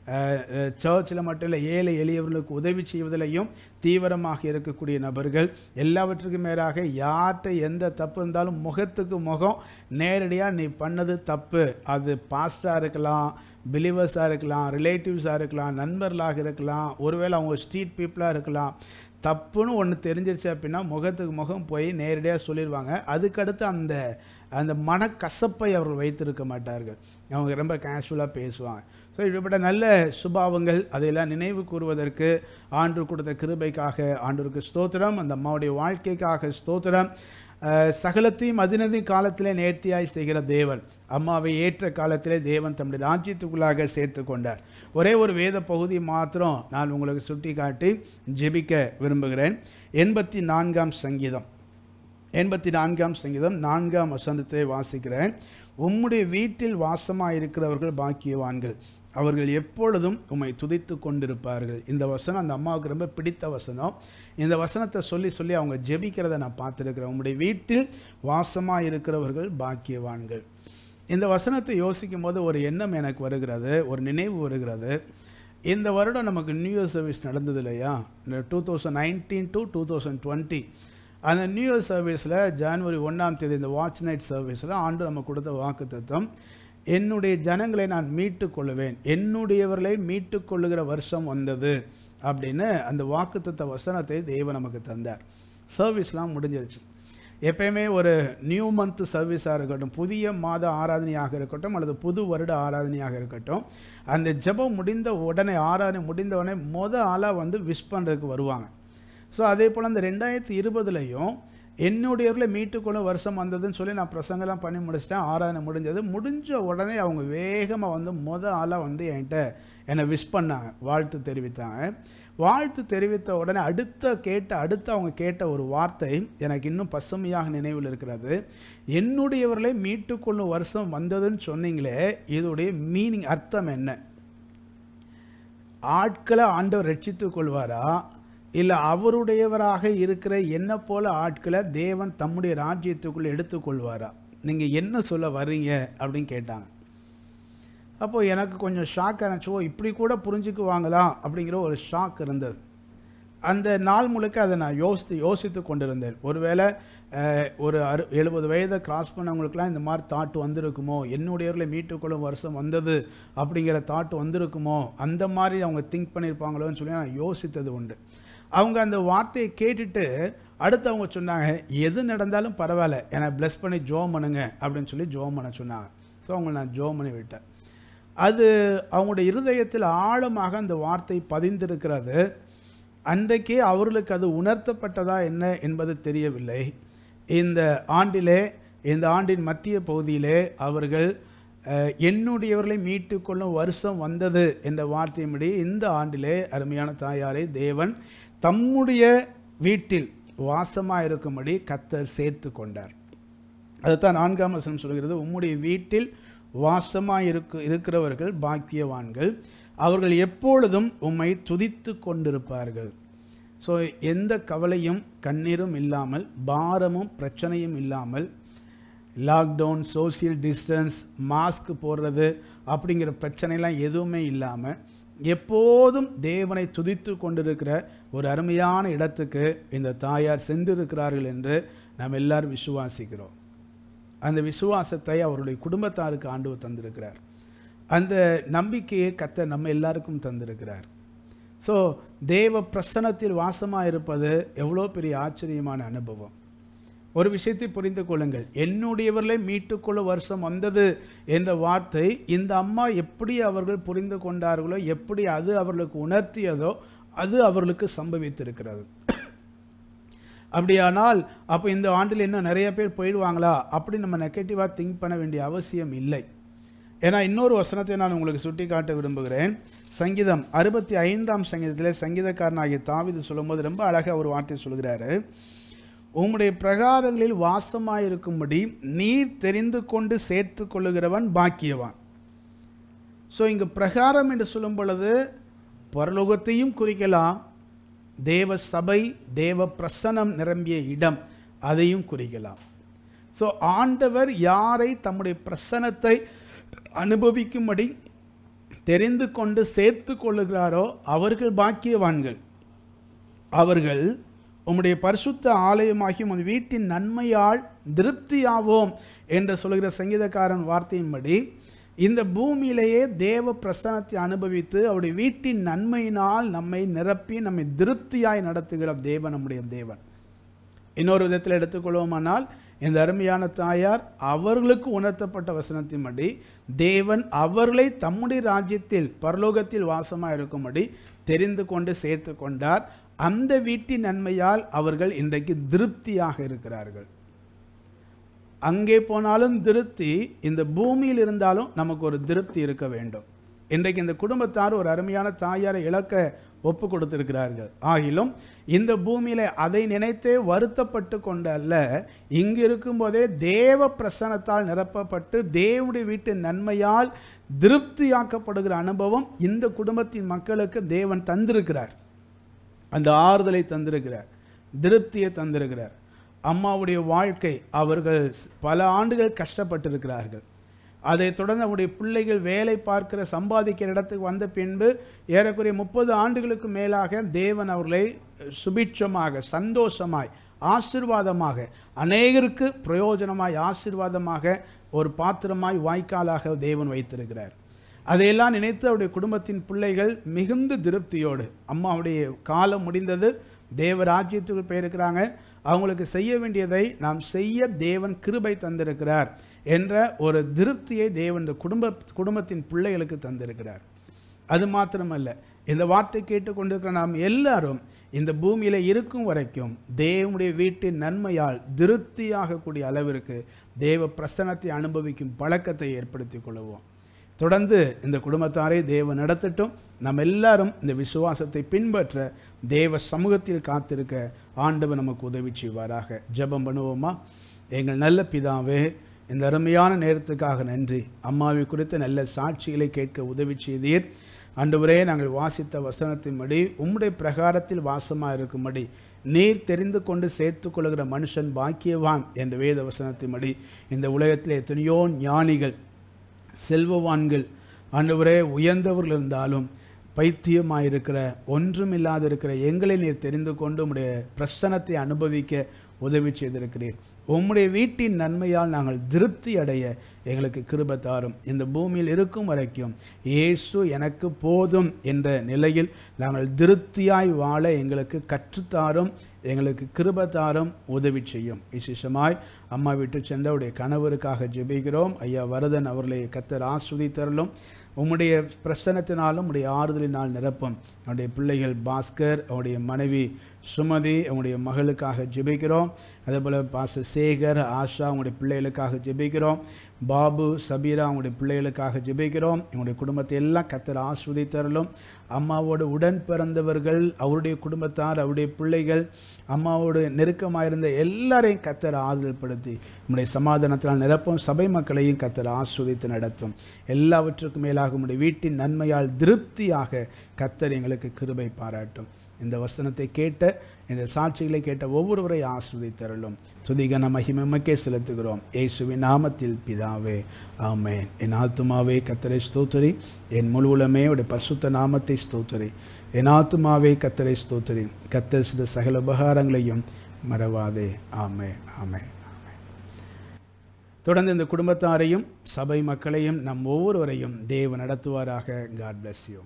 சர்ச்சில் மட்டும் இல்லை ஏழை எளியவர்களுக்கு உதவி செய்வதிலையும் தீவிரமாக இருக்கக்கூடிய நபர்கள் எல்லாவற்றுக்கும் மேலாக யார்கிட்ட எந்த தப்பு இருந்தாலும் முகத்துக்கு முகம் நேரடியாக நீ பண்ணது தப்பு அது பாஸ்டாக இருக்கலாம் பிலீவர்ஸாக இருக்கலாம் ரிலேட்டிவ்ஸாக இருக்கலாம் நண்பர்களாக இருக்கலாம் ஒருவேளை அவங்க ஸ்ட்ரீட் பீப்புளாக இருக்கலாம் தப்புன்னு ஒன்று தெரிஞ்சிருச்சு அப்படின்னா முகத்துக்கு முகம் போய் நேரடியாக சொல்லிடுவாங்க அதுக்கடுத்து அந்த அந்த மனக்கசப்பை அவர்கள் வைத்திருக்க மாட்டார்கள் அவங்க ரொம்ப கேஷுவலாக பேசுவாங்க ஸோ இப்படிப்பட்ட நல்ல சுபாவங்கள் அதையெல்லாம் நினைவு கூறுவதற்கு ஆண்டு கொடுத்த கிருபைக்காக ஆண்டவருக்கு ஸ்தோத்திரம் அந்த அம்மாவுடைய வாழ்க்கைக்காக ஸ்தோத்திரம் அஹ், சகலத்தையும் அதினதி காலத்திலே நேர்த்தியாய் செய்கிற தேவன் அம்மாவை ஏற்ற காலத்திலே தேவன் தம்முடைய ராஜ்யத்துக்குள்ளாக சேர்த்து கொண்டார் ஒரே ஒரு வேத பகுதி மாத்திரம் நான் உங்களுக்கு சுட்டி காட்டி ஜெபிக்க விரும்புகிறேன் எண்பத்தி நான்காம் சங்கீதம் எண்பத்தி நான்காம் சங்கீதம் நான்காம் வசந்தத்தை வாசிக்கிறேன் உம்முடைய வீட்டில் வாசமாக இருக்கிறவர்கள் பாக்கியவான்கள் அவர்கள் எப்பொழுதும் உம்மை துதித்து கொண்டிருப்பார்கள் இந்த வசனம் அந்த அம்மாவுக்கு ரொம்ப பிடித்த வசனம் இந்த வசனத்தை சொல்லி சொல்லி அவங்க ஜெபிக்கிறத நான் பார்த்துருக்கிறேன் உம்முடைய வீட்டில் வாசமாக இருக்கிறவர்கள் பாக்கியவான்கள் இந்த வசனத்தை யோசிக்கும் போது ஒரு எண்ணம் எனக்கு வருகிறது ஒரு நினைவு வருகிறது இந்த வருடம் நமக்கு நியூ இயர் சர்வீஸ் நடந்தது இல்லையா two thousand nineteen to two thousand twenty அந்த நியூ இயர் சர்வீஸில் ஜனவரி ஒன்றாம் தேதி இந்த வாட்ச் நைட் சர்வீஸில் ஆண்டு நம்ம கொடுத்த வாக்குத்தத்தம் என்னுடைய ஜனங்களை நான் மீட்டு கொள்ளுவேன் என்னுடையவர்களை மீட்டு கொள்ளுகிற வருஷம் வந்தது அப்படின்னு அந்த வாக்குத்தத்த வசனத்தை தெய்வம் நமக்கு தந்தார் சர்வீஸ்லாம் முடிஞ்சிருச்சு எப்பயுமே ஒரு நியூ மந்த் சர்வீஸாக இருக்கட்டும் புதிய மாத ஆராதனையாக இருக்கட்டும் அல்லது புது வருட ஆராதனையாக இருக்கட்டும் அந்த ஜெபம் முடிந்த உடனே ஆராதனை முடிந்த உடனே மொத ஆளாக வந்து விஷ் பண்ணுறதுக்கு வருவாங்க ஸோ அதே போல் அந்த ரெண்டாயிரத்தி இருபதுலையும் என்னுடையவர்களை மீட்டுக்கொள்ளும் வருஷம் வந்ததுன்னு சொல்லி நான் பிரசங்கெல்லாம் பண்ணி முடிச்சிட்டேன் ஆராதனை முடிஞ்சது முடிஞ்ச உடனே அவங்க வேகமாக வந்து மொத ஆளாக வந்து என்கிட்ட என்னை விஷ் பண்ணாங்க வாழ்த்து தெரிவித்தாங்க வாழ்த்து தெரிவித்த உடனே அடுத்த கேட்ட அடுத்த அவங்க கேட்ட ஒரு வார்த்தை எனக்கு இன்னும் பசுமையாக நினைவில் இருக்கிறது என்னுடையவர்களை மீட்டுக்கொள்ளும் வருஷம் வந்ததுன்னு சொன்னீங்களே இதோடைய மீனிங் அர்த்தம் என்ன ஆட்களை ஆண்டவர் ரட்சித்துக் கொள்வாரா இல்லை அவருடையவராக இருக்கிற என்ன போல ஆட்களை தேவன் தம்முடைய ராஜ்யத்துக்குள் எடுத்துக்கொள்வாரா நீங்கள் என்ன சொல்ல வர்றீங்க அப்படின்னு கேட்டாங்க அப்போது எனக்கு கொஞ்சம் ஷாக் ஆனிச்சு ஓ இப்படி கூட புரிஞ்சுக்குவாங்களா அப்படிங்கிற ஒரு ஷாக் இருந்தது அந்த நாள் முழுக்க அதை நான் யோசித்து யோசித்து கொண்டிருந்தேன் ஒருவேளை அஹ், ஒரு அறு எழுபது வயதை கிராஸ் பண்ணவங்களுக்குலாம் இந்த மாதிரி தாட் வந்திருக்குமோ என்னுடையவர்களை மீட்டுக்கொள்ளும் வருஷம் வந்தது அப்படிங்கிற தாட் வந்திருக்குமோ அந்த மாதிரி அவங்க திங்க் பண்ணியிருப்பாங்களோன்னு சொல்லி நான் யோசித்தது உண்டு அவங்க அந்த வார்த்தையை கேட்டுட்டு அடுத்து அவங்க சொன்னாங்க எது நடந்தாலும் பரவாயில்ல என்னை ப்ளஸ் பண்ணி ஜோம் பண்ணுங்க அப்படின்னு சொல்லி ஜோம் பண்ண சொன்னாங்க ஸோ அவங்களை நான் ஜோம் பண்ணி விட்டேன் அது அவங்களுடைய இருதயத்தில் ஆழமாக அந்த வார்த்தை பதிந்திருக்கிறது அன்றைக்கே அவர்களுக்கு அது உணர்த்தப்பட்டதா என்ன என்பது தெரியவில்லை இந்த ஆண்டிலே இந்த ஆண்டின் மத்திய பகுதியிலே அவர்கள் அஹ், என்னுடையவர்களை மீட்டுக்கொள்ளும் வருஷம் வந்தது என்ற வார்த்தையின்படி இந்த ஆண்டிலே அருமையான தாயாரை தேவன் தம்முடைய வீட்டில் வாசமாக இருக்கும்படி கத்தர் சேர்த்து கொண்டார் அதுதான் நான்காம் வசனம் சொல்கிறது உம்முடைய வீட்டில் வாசமாக இருக்கு இருக்கிறவர்கள் பாக்கியவான்கள் அவர்கள் எப்பொழுதும் உம்மை துதித்து கொண்டிருப்பார்கள் ஸோ எந்த கவலையும் கண்ணீரும் இல்லாமல் பாரமும் பிரச்சனையும் இல்லாமல் லாக்டவுன் சோஷியல் டிஸ்டன்ஸ் மாஸ்க் போடுறது அப்படிங்கிற பிரச்சனைலாம் எதுவுமே இல்லாமல் எப்போதும் தேவனை துதித்து கொண்டிருக்கிற ஒரு அருமையான இடத்துக்கு இந்த தாயார் சென்றிருக்கிறார்கள் என்று நாம் எல்லாரும் விசுவாசிக்கிறோம் அந்த விசுவாசத்தை அவருடைய குடும்பத்தாருக்கு ஆண்டவர் தந்திருக்கிறார் அந்த நம்பிக்கையை கத்த நம்ம எல்லாருக்கும் தந்திருக்கிறார் ஸோ தேவ பிரசனத்தில் வாசமாக இருப்பது எவ்வளோ பெரிய ஆச்சரியமான அனுபவம் ஒரு விஷயத்தை புரிந்து கொள்ளுங்கள் என்னுடையவர்களை மீட்டுக்கொள்ள வருஷம் வந்தது என்ற வார்த்தை இந்த அம்மா எப்படி அவர்கள் புரிந்து கொண்டார்களோ எப்படி அது அவர்களுக்கு உணர்த்தியதோ அது அவர்களுக்கு சம்பவித்திருக்கிறது அப்படியானால் அப்போ இந்த ஆண்டில் இன்னும் நிறைய பேர் போயிடுவாங்களா அப்படி நம்ம நெகட்டிவாக திங்க் பண்ண வேண்டிய அவசியம் இல்லை ஏன்னா இன்னொரு வசனத்தை நான் உங்களுக்கு சுட்டி காட்ட விரும்புகிறேன் சங்கீதம் அறுபத்தி ஐந்தாம் சங்கீதத்தில் சங்கீதக்காரனாகிய தாவிது சொல்லும்போது ரொம்ப அழகாக ஒரு வார்த்தை சொல்கிறாரு உம்முடைய பிரகாரங்களில் வாசமாயிருக்கும்படி நீர் தெரிந்து கொண்டு சேர்த்து கொள்ளுகிறவன் பாக்கியவான் ஸோ இங்கு பிரகாரம் என்று சொல்லும் பொழுது பரலோகத்தையும் குறிக்கலாம் தேவ சபை தேவ பிரசனம் நிரம்பிய இடம் அதையும் குறிக்கலாம் ஸோ ஆண்டவர் யாரை தம்முடைய பிரசனத்தை அனுபவிக்கும்படி தெரிந்து கொண்டு சேர்த்து கொள்ளுகிறாரோ அவர்கள் பாக்கியவான்கள் அவர்கள் உம்முடைய பரிசுத்த ஆலயமாகி உமது வீட்டின் நன்மையால் திருப்தியாவோம் என்று சொல்கிற சங்கீதக்காரன் வார்த்தையின்படி இந்த பூமியிலேயே தேவ பிரசனத்தை அனுபவித்து அவருடைய வீட்டின் நன்மையினால் நம்மை நிரப்பி நம்மை திருப்தியாய் நடத்துகிற தேவன் நம்முடைய தேவன் இன்னொரு விதத்தில் எடுத்துக்கொள்வோமானால் இந்த அருமையான தாயார் அவர்களுக்கு உணர்த்தப்பட்ட வசனத்தின்படி தேவன் அவர்களை தம்முடைய ராஜ்யத்தில் பரலோகத்தில் வாசமாக இருக்கும்படி தெரிந்து கொண்டு சேர்த்து கொண்டார் அந்த வீட்டின் நன்மையால் அவர்கள் இன்றைக்கு திருப்தியாக இருக்கிறார்கள் அங்கே போனாலும் திருப்தி இந்த பூமியில் இருந்தாலும் நமக்கு ஒரு திருப்தி இருக்க வேண்டும் இன்றைக்கு இந்த குடும்பத்தார் ஒரு அருமையான தாயாரை இழக்க ஒப்பு கொடுத்திருக்கிறார்கள் ஆகிலும் இந்த பூமியில அதை நினைத்தே வருத்தப்பட்டு கொண்டு அல்ல இங்கு இருக்கும்போதே தேவ பிரசனத்தால் நிரப்பப்பட்டு தேவனுடைய வீட்டின் நன்மையால் திருப்தியாக்கப்படுகிற அனுபவம் இந்த குடும்பத்தின் மக்களுக்கு தேவன் தந்திருக்கிறார் அந்த ஆறுதலை தந்திருக்கிறார் திருப்தியை தந்திருக்கிறார் அம்மாவுடைய வாழ்க்கை அவர்கள் பல ஆண்டுகள் கஷ்டப்பட்டிருக்கிறார்கள் அதைத் தொடர்ந்து அவருடைய பிள்ளைகள் வேலை பார்க்கிற சம்பாதிக்கிற இடத்துக்கு வந்த பின்பு ஏறக்குறைய முப்பது ஆண்டுகளுக்கு மேலாக தேவன் அவர்களை சுபிட்சமாக சந்தோஷமாய் ஆசிர்வாதமாக அநேகருக்கு பிரயோஜனமாய் ஆசிர்வாதமாக ஒரு பாத்திரமாய் வாய்க்காலாக தேவன் வைத்திருக்கிறார் அதையெல்லாம் நினைத்து அவருடைய குடும்பத்தின் பிள்ளைகள் மிகுந்த திருப்தியோடு அம்மாவுடைய காலம் முடிந்தது தேவ ராஜ்யத்துக்கு போயிருக்கிறாங்க அவங்களுக்கு செய்ய வேண்டியதை நாம் செய்ய தேவன் கிருபை தந்திருக்கிறார் என்ற ஒரு திருப்தியை தேவன் இந்த குடும்ப குடும்பத்தின் பிள்ளைகளுக்கு தந்திருக்கிறார் அது மாத்திரமல்ல இந்த வார்த்தை கேட்டுக்கொண்டிருக்கிற நாம் எல்லாரும் இந்த பூமியில் இருக்கும் வரைக்கும் தேவனுடைய வீட்டின் நன்மையால் திருப்தியாகக்கூடிய அளவிற்கு தேவ பிரசனத்தை அனுபவிக்கும் பழக்கத்தை ஏற்படுத்தி கொள்வோம் தொடர்ந்து இந்த குடும்பத்தாரை தேவ நடத்தட்டும் நம்ம எல்லாரும் இந்த விசுவாசத்தை பின்பற்ற தேவ சமூகத்தில் காத்திருக்க ஆண்டவர் நமக்கு உதவி செய்வாராக ஜெபம் பண்ணுவோமா எங்கள் நல்ல பிதாவே இந்த அருமையான நேரத்துக்காக நன்றி அம்மாவை குறித்த நல்ல சாட்சிகளை கேட்க உதவி செய்தீர் ஆண்டவரே நாங்கள் வாசித்த வசனத்தின்படி உம்முடைய பிரகாரத்தில் வாசமாக இருக்கும்படி நீர் தெரிந்து கொண்டு சேர்த்து கொள்கிற மனுஷன் பாக்கியவான் என்ற வேத வசனத்தின்படி இந்த உலகத்தில் எத்தனையோ ஞானிகள் செல்வவான்கள் ஆண்டவரே உயர்ந்தவர்கள் இருந்தாலும் பைத்தியமாயிருக்கிற ஒன்றுமில்லாது இருக்கிற எங்களை நீர் தெரிந்து கொண்டு உம்முடைய பிரசனத்தை அனுபவிக்க உதவி செய்திருக்கிறீர் உம்முடைய வீட்டின் நன்மையால் நாங்கள் திருப்தி அடைய எங்களுக்கு கிருப தாரும் இந்த பூமியில் இருக்கும் வரைக்கும் இயேசு எனக்கு போதும் என்ற நிலையில் நாங்கள் திருப்தியாய் வாழ எங்களுக்கு கற்றுத்தாரும் எங்களுக்கு கிருப தாரும் உதவி செய்யும் விசேஷமாய் அம்மா விட்டு சென்றவுடைய கணவருக்காக ஜெபிக்கிறோம் ஐயா வரதன் அவர்களை கத்தர் ஆஸ்வதித்தரலும் உம்முடைய பிரசனத்தினாலும் உடைய ஆறுதலினால் நிரப்பும் அவருடைய பிள்ளைகள் பாஸ்கர் அவருடைய மனைவி சுமதி அவங்களுடைய மகளுக்காக ஜெபிக்கிறோம் அதே போல் பாச சேகர் ஆஷா அவங்களுடைய பிள்ளைகளுக்காக ஜெபிக்கிறோம் பாபு சபீரா அவங்களுடைய பிள்ளைகளுக்காக ஜெபிக்கிறோம் எங்களுடைய குடும்பத்தை எல்லாம் கத்தர் ஆஸ்வதித்தரலும் அம்மாவோடு உடன் பிறந்தவர்கள் அவருடைய குடும்பத்தார் அவருடைய பிள்ளைகள் அம்மாவோடு நெருக்கமாயிருந்த எல்லாரையும் கத்தர் ஆறுதல்படுத்தி நம்முடைய சமாதானத்தினால் நிரப்பும் சபை மக்களையும் கத்தர் ஆஸ்வதித்து நடத்தும் எல்லாவற்றுக்கும் மேலாக உம்முடைய வீட்டின் நன்மையால் திருப்தியாக கத்தர் எங்களுக்கு கிருபை பாராட்டும் இந்த வசனத்தை கேட்ட இந்த சாட்சிகளை கேட்ட ஒவ்வொருவரை ஆஸ்வதித்தருளும் துதிகன மகிமக்கே செலுத்துகிறோம் இயேசுவின் நாமத்தில் பிதாவே ஆமேன் என் ஆத்துமாவே கத்தரை ஸ்தோத்தரி என் முழு உலமே உடைய பரிசுத்த நாமத்தை ஸ்தோத்தரி என் ஆத்துமாவே கத்தரை ஸ்தோத்தரி கத்தர் சித சகல உபகாரங்களையும் மறவாதே ஆமே ஆமே தொடர்ந்து இந்த குடும்பத்தாரையும் சபை மக்களையும் நம் ஒவ்வொருவரையும் தேவ நடத்துவாராக God bless you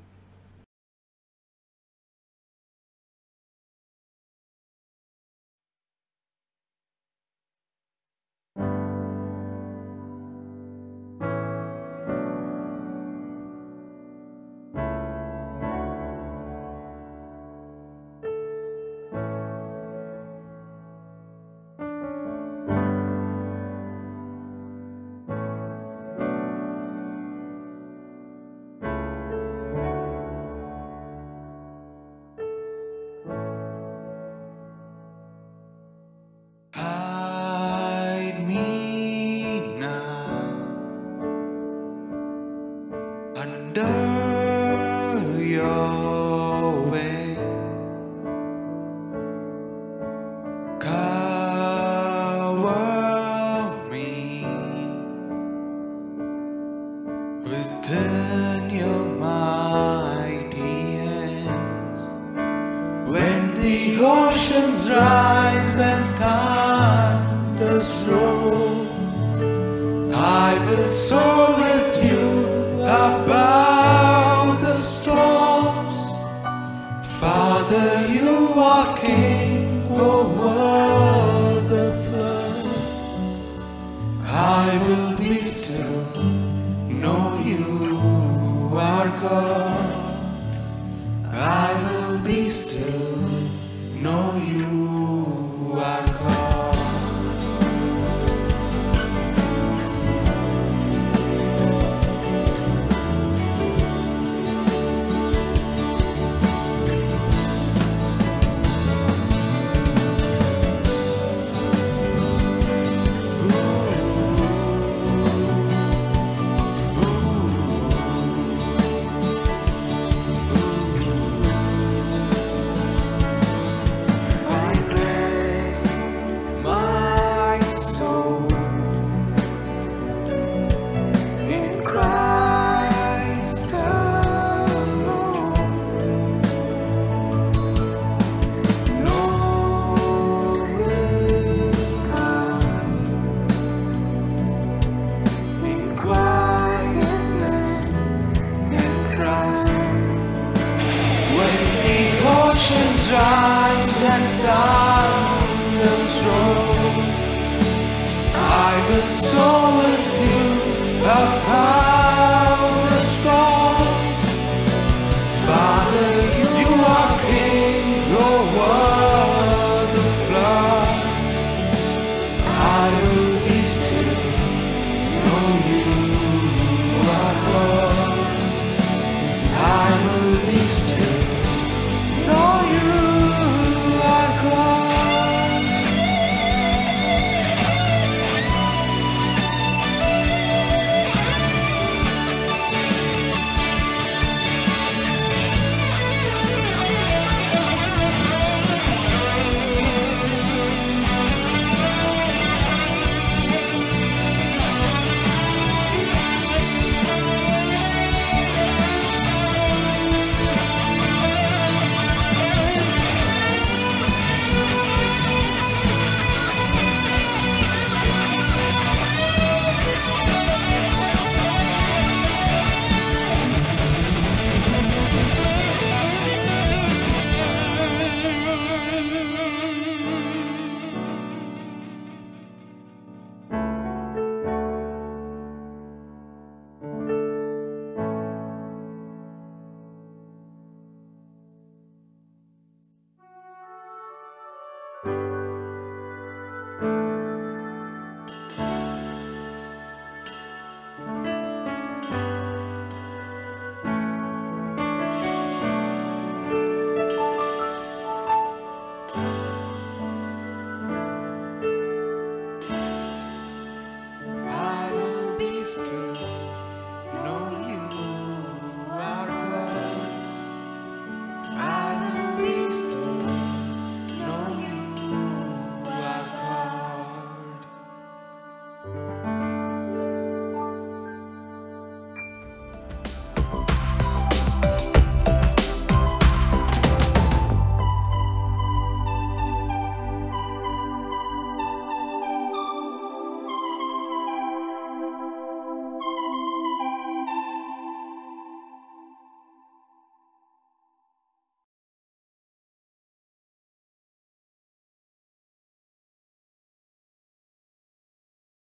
under your wing. Cover me within your mighty hands. When the oceans rise and thunders roll, I will soar with you above the storms. Father, you are king over the flood. I will be still, know you are God. I will be still, know you